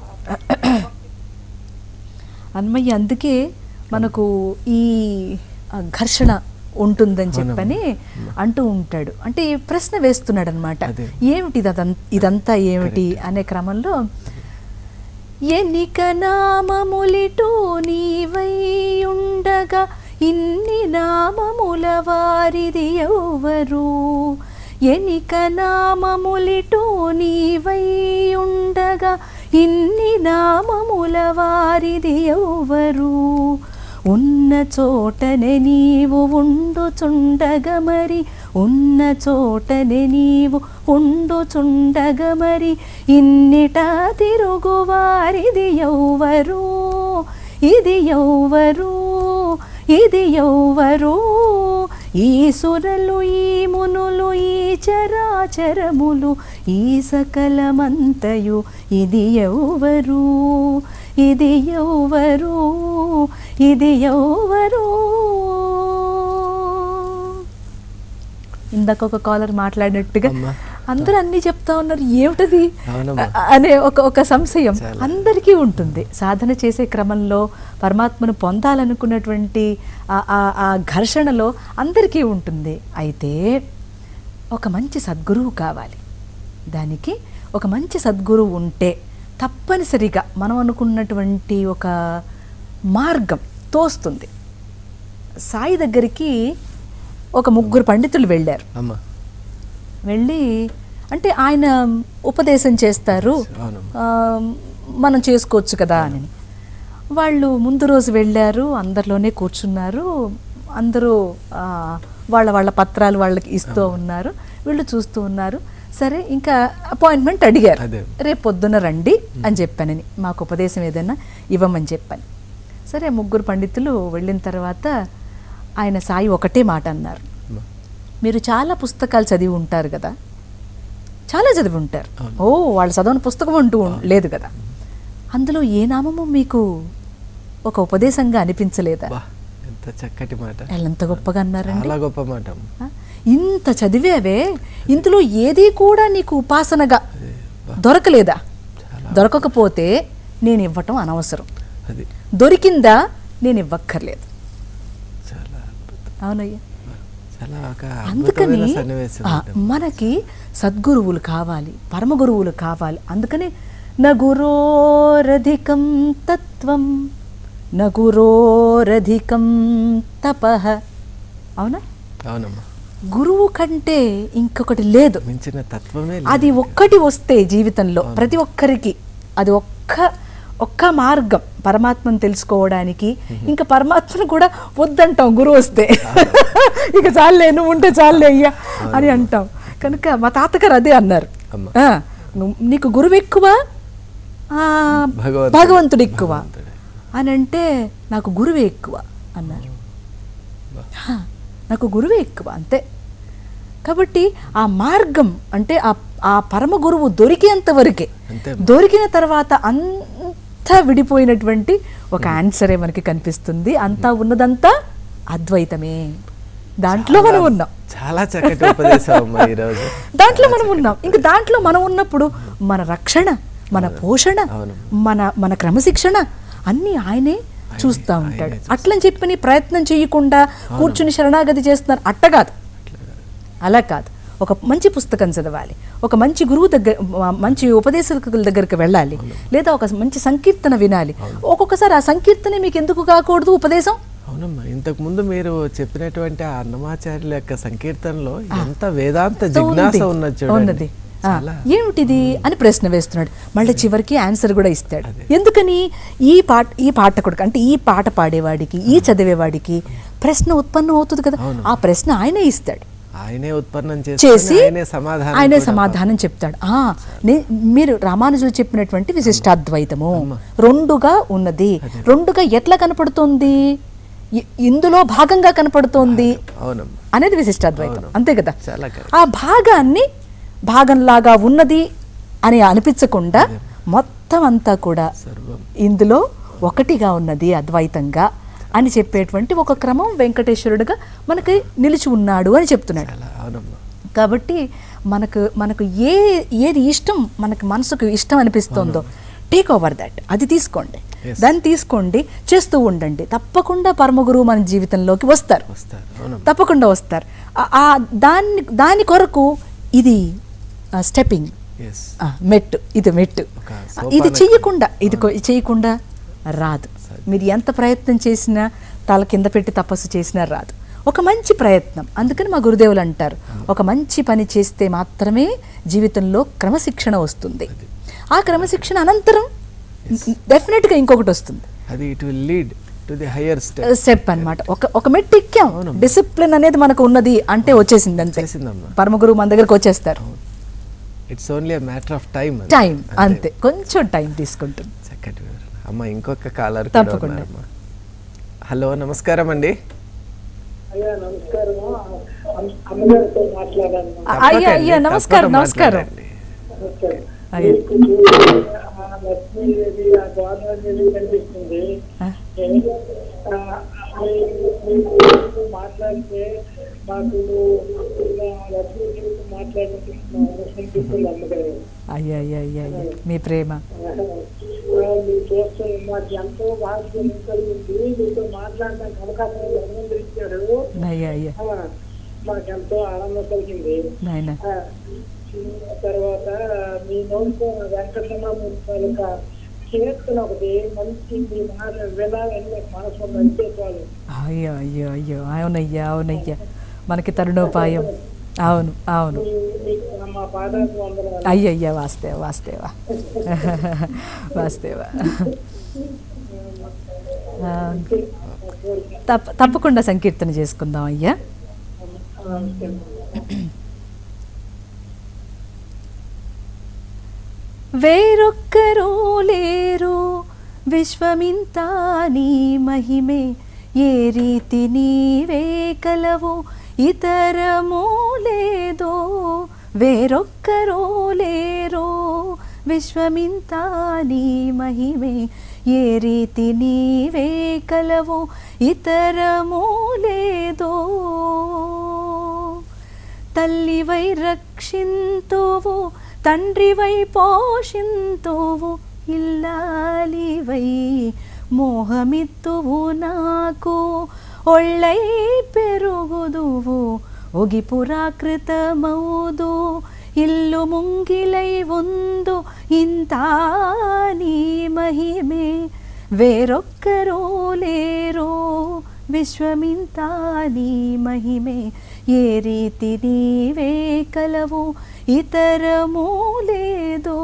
అన్మయ్య అందుకే మనకు ఈ ఆ, ఘర్షణ ఉంటుందని చెప్పని అంటూ ఉంటాడు అంటే ఈ ప్రశ్న వేస్తున్నాడు అనమాట అదే. ఏమిటి ఇదం ఇదంతా ఏమిటి అనే క్రమంలో ఎన్నిక నామములిటూ నీవై ఉండగా ఇన్ని నామముల వారిది ఎవరు ఎనిక నామములిటూ నీవై ఉండగా ఇన్ని నామముల వారిది ఎవరు ఉన్న చోటనే నీవు ఉండుచుండగ మరి ఉన్న చోటనే నీవు ఉండుచుండగ మరి ఇన్నిట తిరుగువారిది ఎవ్వరు ఇది ఎవ్వరు ఇది ఎవ్వరు ఈ సురలు ఈ మునులు ఈ చరాచరములు ఈ సకలమంతయు ఇది ఎవ్వరు ఇది ఎవ్వరు ఇది ఎవ్వరు ఇందాక ఒక కాలర్ మాట్లాడినట్టుగా అమ్మా. అందరూ అన్ని చెప్తా ఉన్నారు ఏమిటది అవునమ్మా. అ- అనే ఒక ఒక సంశయం చాలా. అందరికీ ఉంటుంది సాధన చేసే క్రమంలో పరమాత్మను పొందాలనుకున్నటువంటి ఆ- ఆ- ఆ ఘర్షణలో అందరికీ ఉంటుంది అయితే ఒక మంచి సద్గురువు కావాలి దానికి ఒక మంచి సద్గురువు ఉంటే తప్పనిసరిగా మనం అనుకున్నటువంటి ఒక మార్గం తోస్తుంది సాయి దగ్గరికి ఒక ముగ్గురు పండితులు వెళ్ళారు అమ్మ వెళ్ళి అంటే ఆయన ఉపదేశం చేస్తారు అవునమ్మా. ఆ, మనం చేసుకోవచ్చు కదా అని వాళ్ళు ముందు రోజు వెళ్ళారు అందరిలోనే కూర్చున్నారు అందరూ ఆ, వాళ్ళ వాళ్ళ పత్రాలు వాళ్ళకి ఇస్తూ ఉన్నారు వీళ్ళు చూస్తూ ఉన్నారు సరే ఇంకా అపాయింట్మెంట్ అడిగారు అదే. రేపు పొద్దున్న రండి అని చెప్పానని మాకు ఉపదేశం ఏదైనా ఇవ్వమని చెప్పాను సరే ముగ్గురు పండితులు వెళ్ళిన తర్వాత ఆయన సాయి ఒకటే మాట అన్నారు అమ్మ. మీరు చాలా పుస్తకాలు చదివి ఉంటారు కదా చాలా చదివి ఉంటారు అవును. ఓ వాళ్ళు చదవని పుస్తకం అంటూ ఉం- లేదు కదా అందులో ఏ నామము మీకు ఒక ఉపదేశంగా అనిపించలేదా బా ఎంత చక్కటి మాట వాళ్ళు ఎంత గొప్పగా అన్నారండి చాలా గొప్ప మాట అమ్మ. ఆ? ఇంత చదివేవే ఇందులో ఏది కూడా నీకు ఉపాసనగా అదే బా దొరకలేదా చాలా దొరకకపోతే నేను ఇవ్వటం అనవసరం అది దొరికిందా నేను ఇవ్వక్కర్లేదు చాలా అద్భుతం. అవునయ్యా చాలా ఒక అందుకని అద్భుతమైన సన్నివేశం ఆ, ఇది అమ్మ. మనకి సద్గురువులు కావాలి పరమ గురువులు కావాలి అందుకని నగురోరధికం తత్వం నగురోరధికం తపః అవునా అవునమ్మా గురువు కంటే ఇంకొకటి లేదు మించిన తత్వమే లేదు. అది ఒక్కటి వస్తే జీవితంలో ప్రతి ఒక్కరికి అది ఒక్క ఒక్క మార్గం పరమాత్మను తెలుసుకోవడానికి ఇంకా పరమాత్మను కూడా వద్దంటాం గురువు వస్తే ఇక చాలే నువ్వు ఉంటే చాలే అయ్యా అని అంటాం కనుక మా తాతగారు అదే అన్నారు అమ్మ. ఆ, నువ్వు- నీకు గురువు ఎక్కువ ఆ, భగవంతుడు- భగవంతుడు ఎక్కువ భగవంతుడే. అని అంటే నాకు గురువే ఎక్కువ అన్నారు హా, నాకు గురువే ఎక్కువ అంతే కాబట్టి ఆ మార్గం అంటే ఆ ఆ పరమ గురువు దొరికేంత వరకే అంతే. దొరికిన తర్వాత అంతా విడిపోయినటువంటి ఒక ఆన్సరే మనకి కనిపిస్తుంది అంతా ఉన్నదంతా అద్వైతమే దాంట్లో మనం ఉన్నాం చాలా చక్కటి ఉపదేశం అమ్మా ఈరోజు దాంట్లో మనం ఉన్నాం ఇంకా దాంట్లో మనం ఉన్నప్పుడు మన రక్షణ మన పోషణ అవును. మన మన క్రమశిక్షణ అన్నీ ఆయనే చూస్తూ ఉంటాడు అట్లని చెప్పి నీ ప్రయత్నం చేయకుండా కూర్చుని శరణాగతి చేస్తున్నారు అట్టగాదు అలా కాదు ఒక మంచి పుస్తకం చదవాలి ఒక మంచి గురువు దగ్గర మ- మంచి ఉపదేశకుల దగ్గరికి వెళ్ళాలి లేదా ఒక మంచి సంకీర్తన వినాలి ఒక్కొక్కసారి ఆ సంకీర్తన మీకు ఎందుకు కాకూడదు ఉపదేశం అవునమ్మా ఇంతకు ముందు మీరు చెప్పినటువంటి ఆ అన్నమాచార్యుల యొక్క సంకీర్తనలో ఎంత వేదాంత ఉంది. జిజ్ఞాస ఉన్నది చూడండి ఉన్నది ఆ, చాలా ఏమిటిది అని ప్రశ్న వేస్తున్నాడు మళ్ళీ చివరికి ఆన్సర్ కూడా ఇస్తాడు ఎందుకని ఈ పాట ఈ పాఠకుడికి అంటే ఈ పాట పాడేవాడికి ఈ చదివేవాడికి ప్రశ్న ఉత్పన్నం అవుతుంది కదా ఆ ప్రశ్న ఆయనే ఇస్తాడు ఆయనే ఉత్పన్నం చేసి చేసి ఆయనే సమాధానం ఆయనే కూడా సమాధానం చెప్తాడు ఆ నే- మీరు రామానుజులు చెప్పినటువంటి విశిష్టాద్వైతము రెండుగా ఉన్నది రెండుగా ఎట్లా కనపడుతోంది ఇ- ఇందులో భాగంగా కనపడుతోంది అవునమ్మా అనేది విశిష్టాద్వైతం అంతే కదా చాలా correct. ఆ భాగాన్ని భాగంలాగా ఉన్నది అని అనిపించకుండా మొత్తం అంతా కూడా సర్వం ఇందులో ఒకటిగా ఉన్నది అద్వైతంగా అని చెప్పేటువంటి ఒక క్రమం వెంకటేశ్వరుడుగా మనకి నిలిచి ఉన్నాడు అని చెప్తున్నాడు చాలా అవునమ్మా కాబట్టి మనకు మనకు ఏ ఏది ఇష్టం మనకు మనసుకు ఇష్టం అనిపిస్తుందో టేక్ ఓవర్ దట్ అది తీసుకోండి Yes. దాన్ని తీసుకోండి చేస్తూ ఉండండి తప్పకుండా పరమగురువు మన జీవితంలోకి వస్తారు వస్తారు అవునమ్మా తప్పకుండా వస్తారు ఆ- ఆ దాన్ని దాని కొరకు ఇది స్టెప్పింగ్ ఎస్ మెట్టు ఇది మెట్టు ఒక ఆ, సోపాన ఇది చెయ్యకుండా ఇది కొ- చేయకుండా రాదు మీరు ఎంత ప్రయత్నం చేసినా తల కింద పెట్టి తపస్సు చేసినా రాదు ఒక మంచి ప్రయత్నం అందుకని మా గురుదేవులు అంటారు ఒక మంచి పని చేస్తే మాత్రమే జీవితంలో క్రమశిక్షణ వస్తుంది ఆ క్రమశిక్షణ అనంతరం డెఫినెట్గా ఇంకొకటి వస్తుంది అది it will lead to the higher step step అన్నమాట ఒక ఒక మెట్టు ఎక్కాం డిసిప్లిన్ అనేది మనకు ఉన్నది అంటే వచ్చేసింది అంతే వచ్చేసిందమ్మా. పరమగురు మన దగ్గరకు వచ్చేస్తారు it's only a matter of time time అంతే కొంచెం టైం తీసుకుంటుంది చక్కటి వివరణ అమ్మ ఇంకొక కాలర్ తప్పకుండా. హలో నమస్కారం అండి అయ్యా నమస్కారం అమ్మగారితో మాట్లాడాను అ- అయ్యా అయ్యా తప్పక నమస్కారం నమస్కారం మాట్లాడండి. నమస్కారం అయ్యా. మీకు చూసి ఆ లక్ష్మీదేవి ఆ గోదావరి కనిపిస్తుంది ఆ. ఆ, మీ- మీకు మాట్లాడితే మాకు ఇలా లక్ష్మీ జీవితం మాట్లాడుకుంటున్నాం అమ్మగారు అయ్యా అయ్యా అయ్యా అయ్యా మీ ప్రేమ మీరు చూస్తే మాకు ఎంతో భాగ్యం కలిగింది మీతో మాట్లాడడానికి అవకాశం అనుమతించారు అయ్యా అయ్యా ఆ, మాకెంతో ఆనందం కలిగింది నాయన ఆ, తర్వాత మీ నోటితో వెంకటరమణ తాలూకా కీర్తన ఒకటి మంచి మీ మాట వినాలని నాకు మనసు మంచేవాళ్ళు అయ్యో అయ్యో అయ్యో అవునయ్యా అవునయ్యా మనకి తరుణోపాయం అవును అవును మీకు మా పాదాలకు వందనాలు అయ్యయ్యా వాస్తేవ వాస్తేవ వాస్తేవ ఆ, తప్ప తప్పకుండా సంకీర్తన చేసుకుందాం అయ్యా వేరొక్కరూ లేరు విశ్వమింత నీ మహిమే ఏ రీతి నీవే కలవు ఇతరము లేదో వేరొక్కరూ లేరు విశ్వమింత నీ మహిమే ఏ రీతి నీవే కలవు ఇతరము లేదో తల్లివై రక్షింతువు తండ్రివై పోషింతువు ఇల్లాలివై మోహమిత్తువు నాకు ఒళ్ళై పెరుగుదువు ఒగిపురాకృతమౌదు ఇల్లు ముంగిలై ఉందు ఇంత నీ మహిమే వేరొక్కరూ లేరు విశ్వమింత నీ మహిమే ఏ రీతి నీవే కలవు ఇతరము లేదో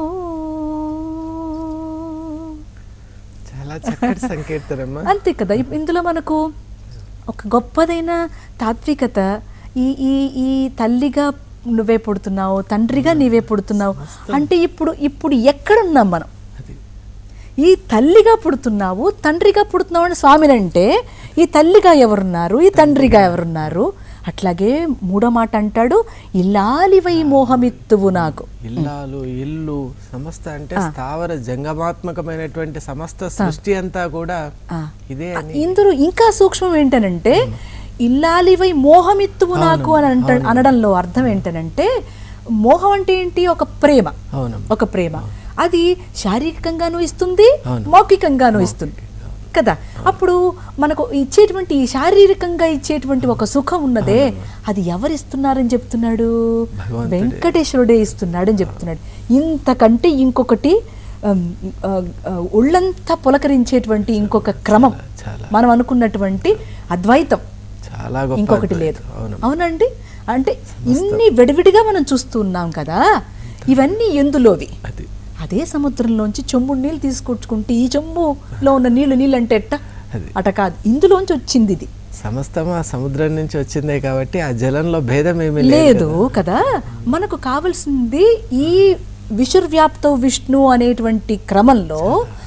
చాలా చక్కటి సంకీర్తనమ్మా అంతే కదా ఇప్- ఇందులో మనకు ఒక గొప్పదైన తాత్వికత ఈ ఈ ఈ తల్లిగా నువ్వే పుడుతున్నావు తండ్రిగా నీవే పుడుతున్నావు అంటే ఇప్పుడు ఇప్పుడు ఎక్కడున్నాం మనం అది ఈ తల్లిగా పుడుతున్నావు తండ్రిగా పుడుతున్నావు అని స్వామినంటే ఈ తల్లిగా ఎవరున్నారు ఈ తండ్రిగా ఎవరున్నారు అట్లాగే మూడో మాట అంటాడు ఇల్లాలివై మోహమిత్తువు నాకు ఇల్లాలు ఇల్లు సమస్త అంటే స్థావర జంగమాత్మకమైనటువంటి సమస్త సృష్టి అంతా కూడా ఆ. ఇదే అని ఇందులో ఇంకా సూక్ష్మం ఏంటనంటే ఇల్లాలివై మోహమిత్తువు నాకు అని అంట అనడంలో అర్థం ఏంటనంటే మోహం అంటే ఏంటి ఒక ప్రేమ అవునమ్మా ఒక ప్రేమ అది శారీరకంగాను ఇస్తుంది అవును. మౌఖికంగాను ఇస్తుంది కదా అప్పుడు మనకు ఇచ్చేటువంటి ఈ శారీరకంగా ఇచ్చేటువంటి ఒక సుఖం ఉన్నదే అది ఎవరిస్తున్నారని చెప్తున్నాడు భగవంతుడే. వెంకటేశ్వరుడే ఇస్తున్నాడని చెప్తున్నాడు ఇంతకంటే ఇంకొకటి అమ్, ఆ, ఆ, ఒళ్ళంతా పులకరించేటువంటి ఇంకొక క్రమం చాలా. మనం అనుకున్నటువంటి అద్వైతం చాలా గొప్ప ఇంకొకటి అద్వైతం. లేదు అవును అవునండి అంటే ఇన్ని విడివిడిగా మనం చూస్తున్నాం కదా ఇవన్నీ ఎందులోవి అది అదే సముద్రంలోంచి చెంబు నీళ్ళు తీసుకొచ్చుకుంటే ఈ చెంబులో ఉన్న నీళ్లు నీళ్ళు అంటే ఎట్ట అది. అట కాదు ఇందులోంచి వచ్చింది ఇది సమస్తం ఆ సముద్రం నుంచి వచ్చిందే కాబట్టి ఆ జలంలో భేదం ఏమీ లేదు కదా మనకు కావలసింది ఈ విశ్వవ్యాప్త విష్ణు అనేటువంటి క్రమంలో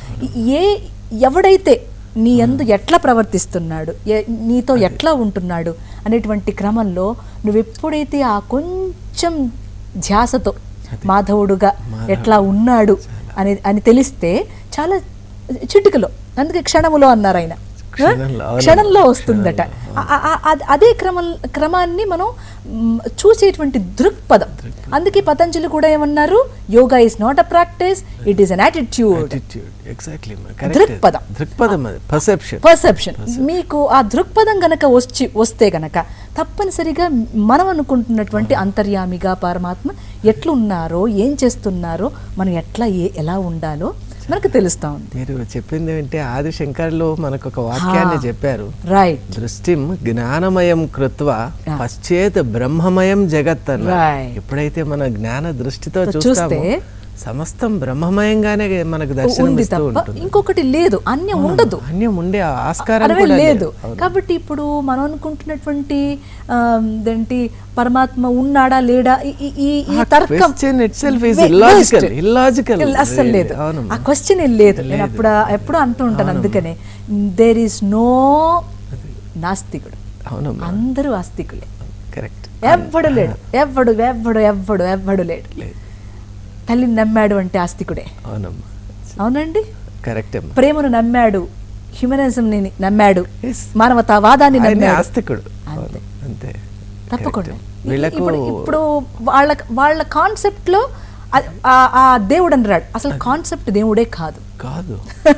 ఏ ఎవడైతే నీ యందు ఎట్లా ప్రవర్తిస్తున్నాడు ఏ- నీతో ఎట్లా ఉంటున్నాడు అనేటువంటి క్రమంలో నువ్వు ఎప్పుడైతే ఆ కొంచెం ధ్యాసతో మాధవుడుగా ఎట్లా ఉన్నాడు అని అని తెలిస్తే చాలా చిటికలో అందుకే క్షణములో అన్నారు ఆయన క్షణంలో, అవును. క్షణంలో వస్తుందట ఆ- ఆ- ఆ- అదే క్రమం క్రమాన్ని మనం మ్, చూసేటువంటి దృక్పథం అందుకే పతంజలి కూడా ఏమన్నారు yoga is not a practice it is an attitude attitude exactly దృక్పథం. దృక్పథం అది పర్సెప్షన్ పర్సెప్షన్ మీకు ఆ దృక్పథం గనక వచ్చి వస్తే గనక తప్పనిసరిగా మనం అనుకుంటున్నటువంటి అంతర్యామిగా పరమాత్మ ఎట్లున్నారో ఏం చేస్తున్నారో మనం ఎట్లా ఏ ఎలా ఉండాలో మనకు తెలుస్తా ఉంది మీరు చెప్పింది ఏంటంటే ఆది శంకర్లు మనకు ఒక వాక్యాన్ని చెప్పారు రైట్ దృష్టిం జ్ఞానమయం కృత్వ పశ్చేత్ బ్రహ్మమయం జగత్ అన్న Right. ఎప్పుడైతే మన జ్ఞాన దృష్టితో చూస్తే చూస్తామో సమస్తం బ్రహ్మమయంగానే మనకు ఉంది దర్శనమిస్తూ తప్ప ఉంటుంది ఇంకొకటి లేదు అన్యం ఉండదు అన్యం ఉండే ఆస్కారం అరవై కూడా లేదు అవును. కాబట్టి ఇప్పుడు మనం అనుకుంటున్నటువంటి ఏంటి పరమాత్మ ఉన్నాడా లేడా ఈ- ఈ- ఈ ఈ ఆ తర్కం question itself is way- illogical. waste. Illogical. ఇల్- అస్సలు లేదు అవునమ్మా. ఆ క్వశ్చన్ లేదు నేను అప్పుడు ఎప్పుడు అంటూ ఉంటాను అందుకనే దేర్ ఈస్ నో నాస్తికుడు అవునమ్మా అందరూ ఆస్తికులే కరెక్ట్ ఎవ్వడు లేడు ఎవ్వడు ఎవ్వడు ఎవ్వడు ఎవ్వడు లేడు లేదు తల్లిని నమ్మాడు అంటే ఆస్తికుడే అవునమ్మా అవునండి కరెక్ట్ అమ్మా ప్రేమను నమ్మాడు హ్యూమనిజంని నమ్మాడు Yes. మానవతావాదాన్ని ఆయన నమ్మాడు ఆస్తికుడు అంతే. అంతే తప్పకుండా Correct. వీళ్ళకు ఇప్పుడు ఇప్పుడు వాళ్ళ వాళ్ళ కాన్సెప్ట్ లో ఆ- ఆ- ఆ దేవుడు అన్నాడు అసలు కాన్సెప్ట్ దేవుడే కాదు కాదు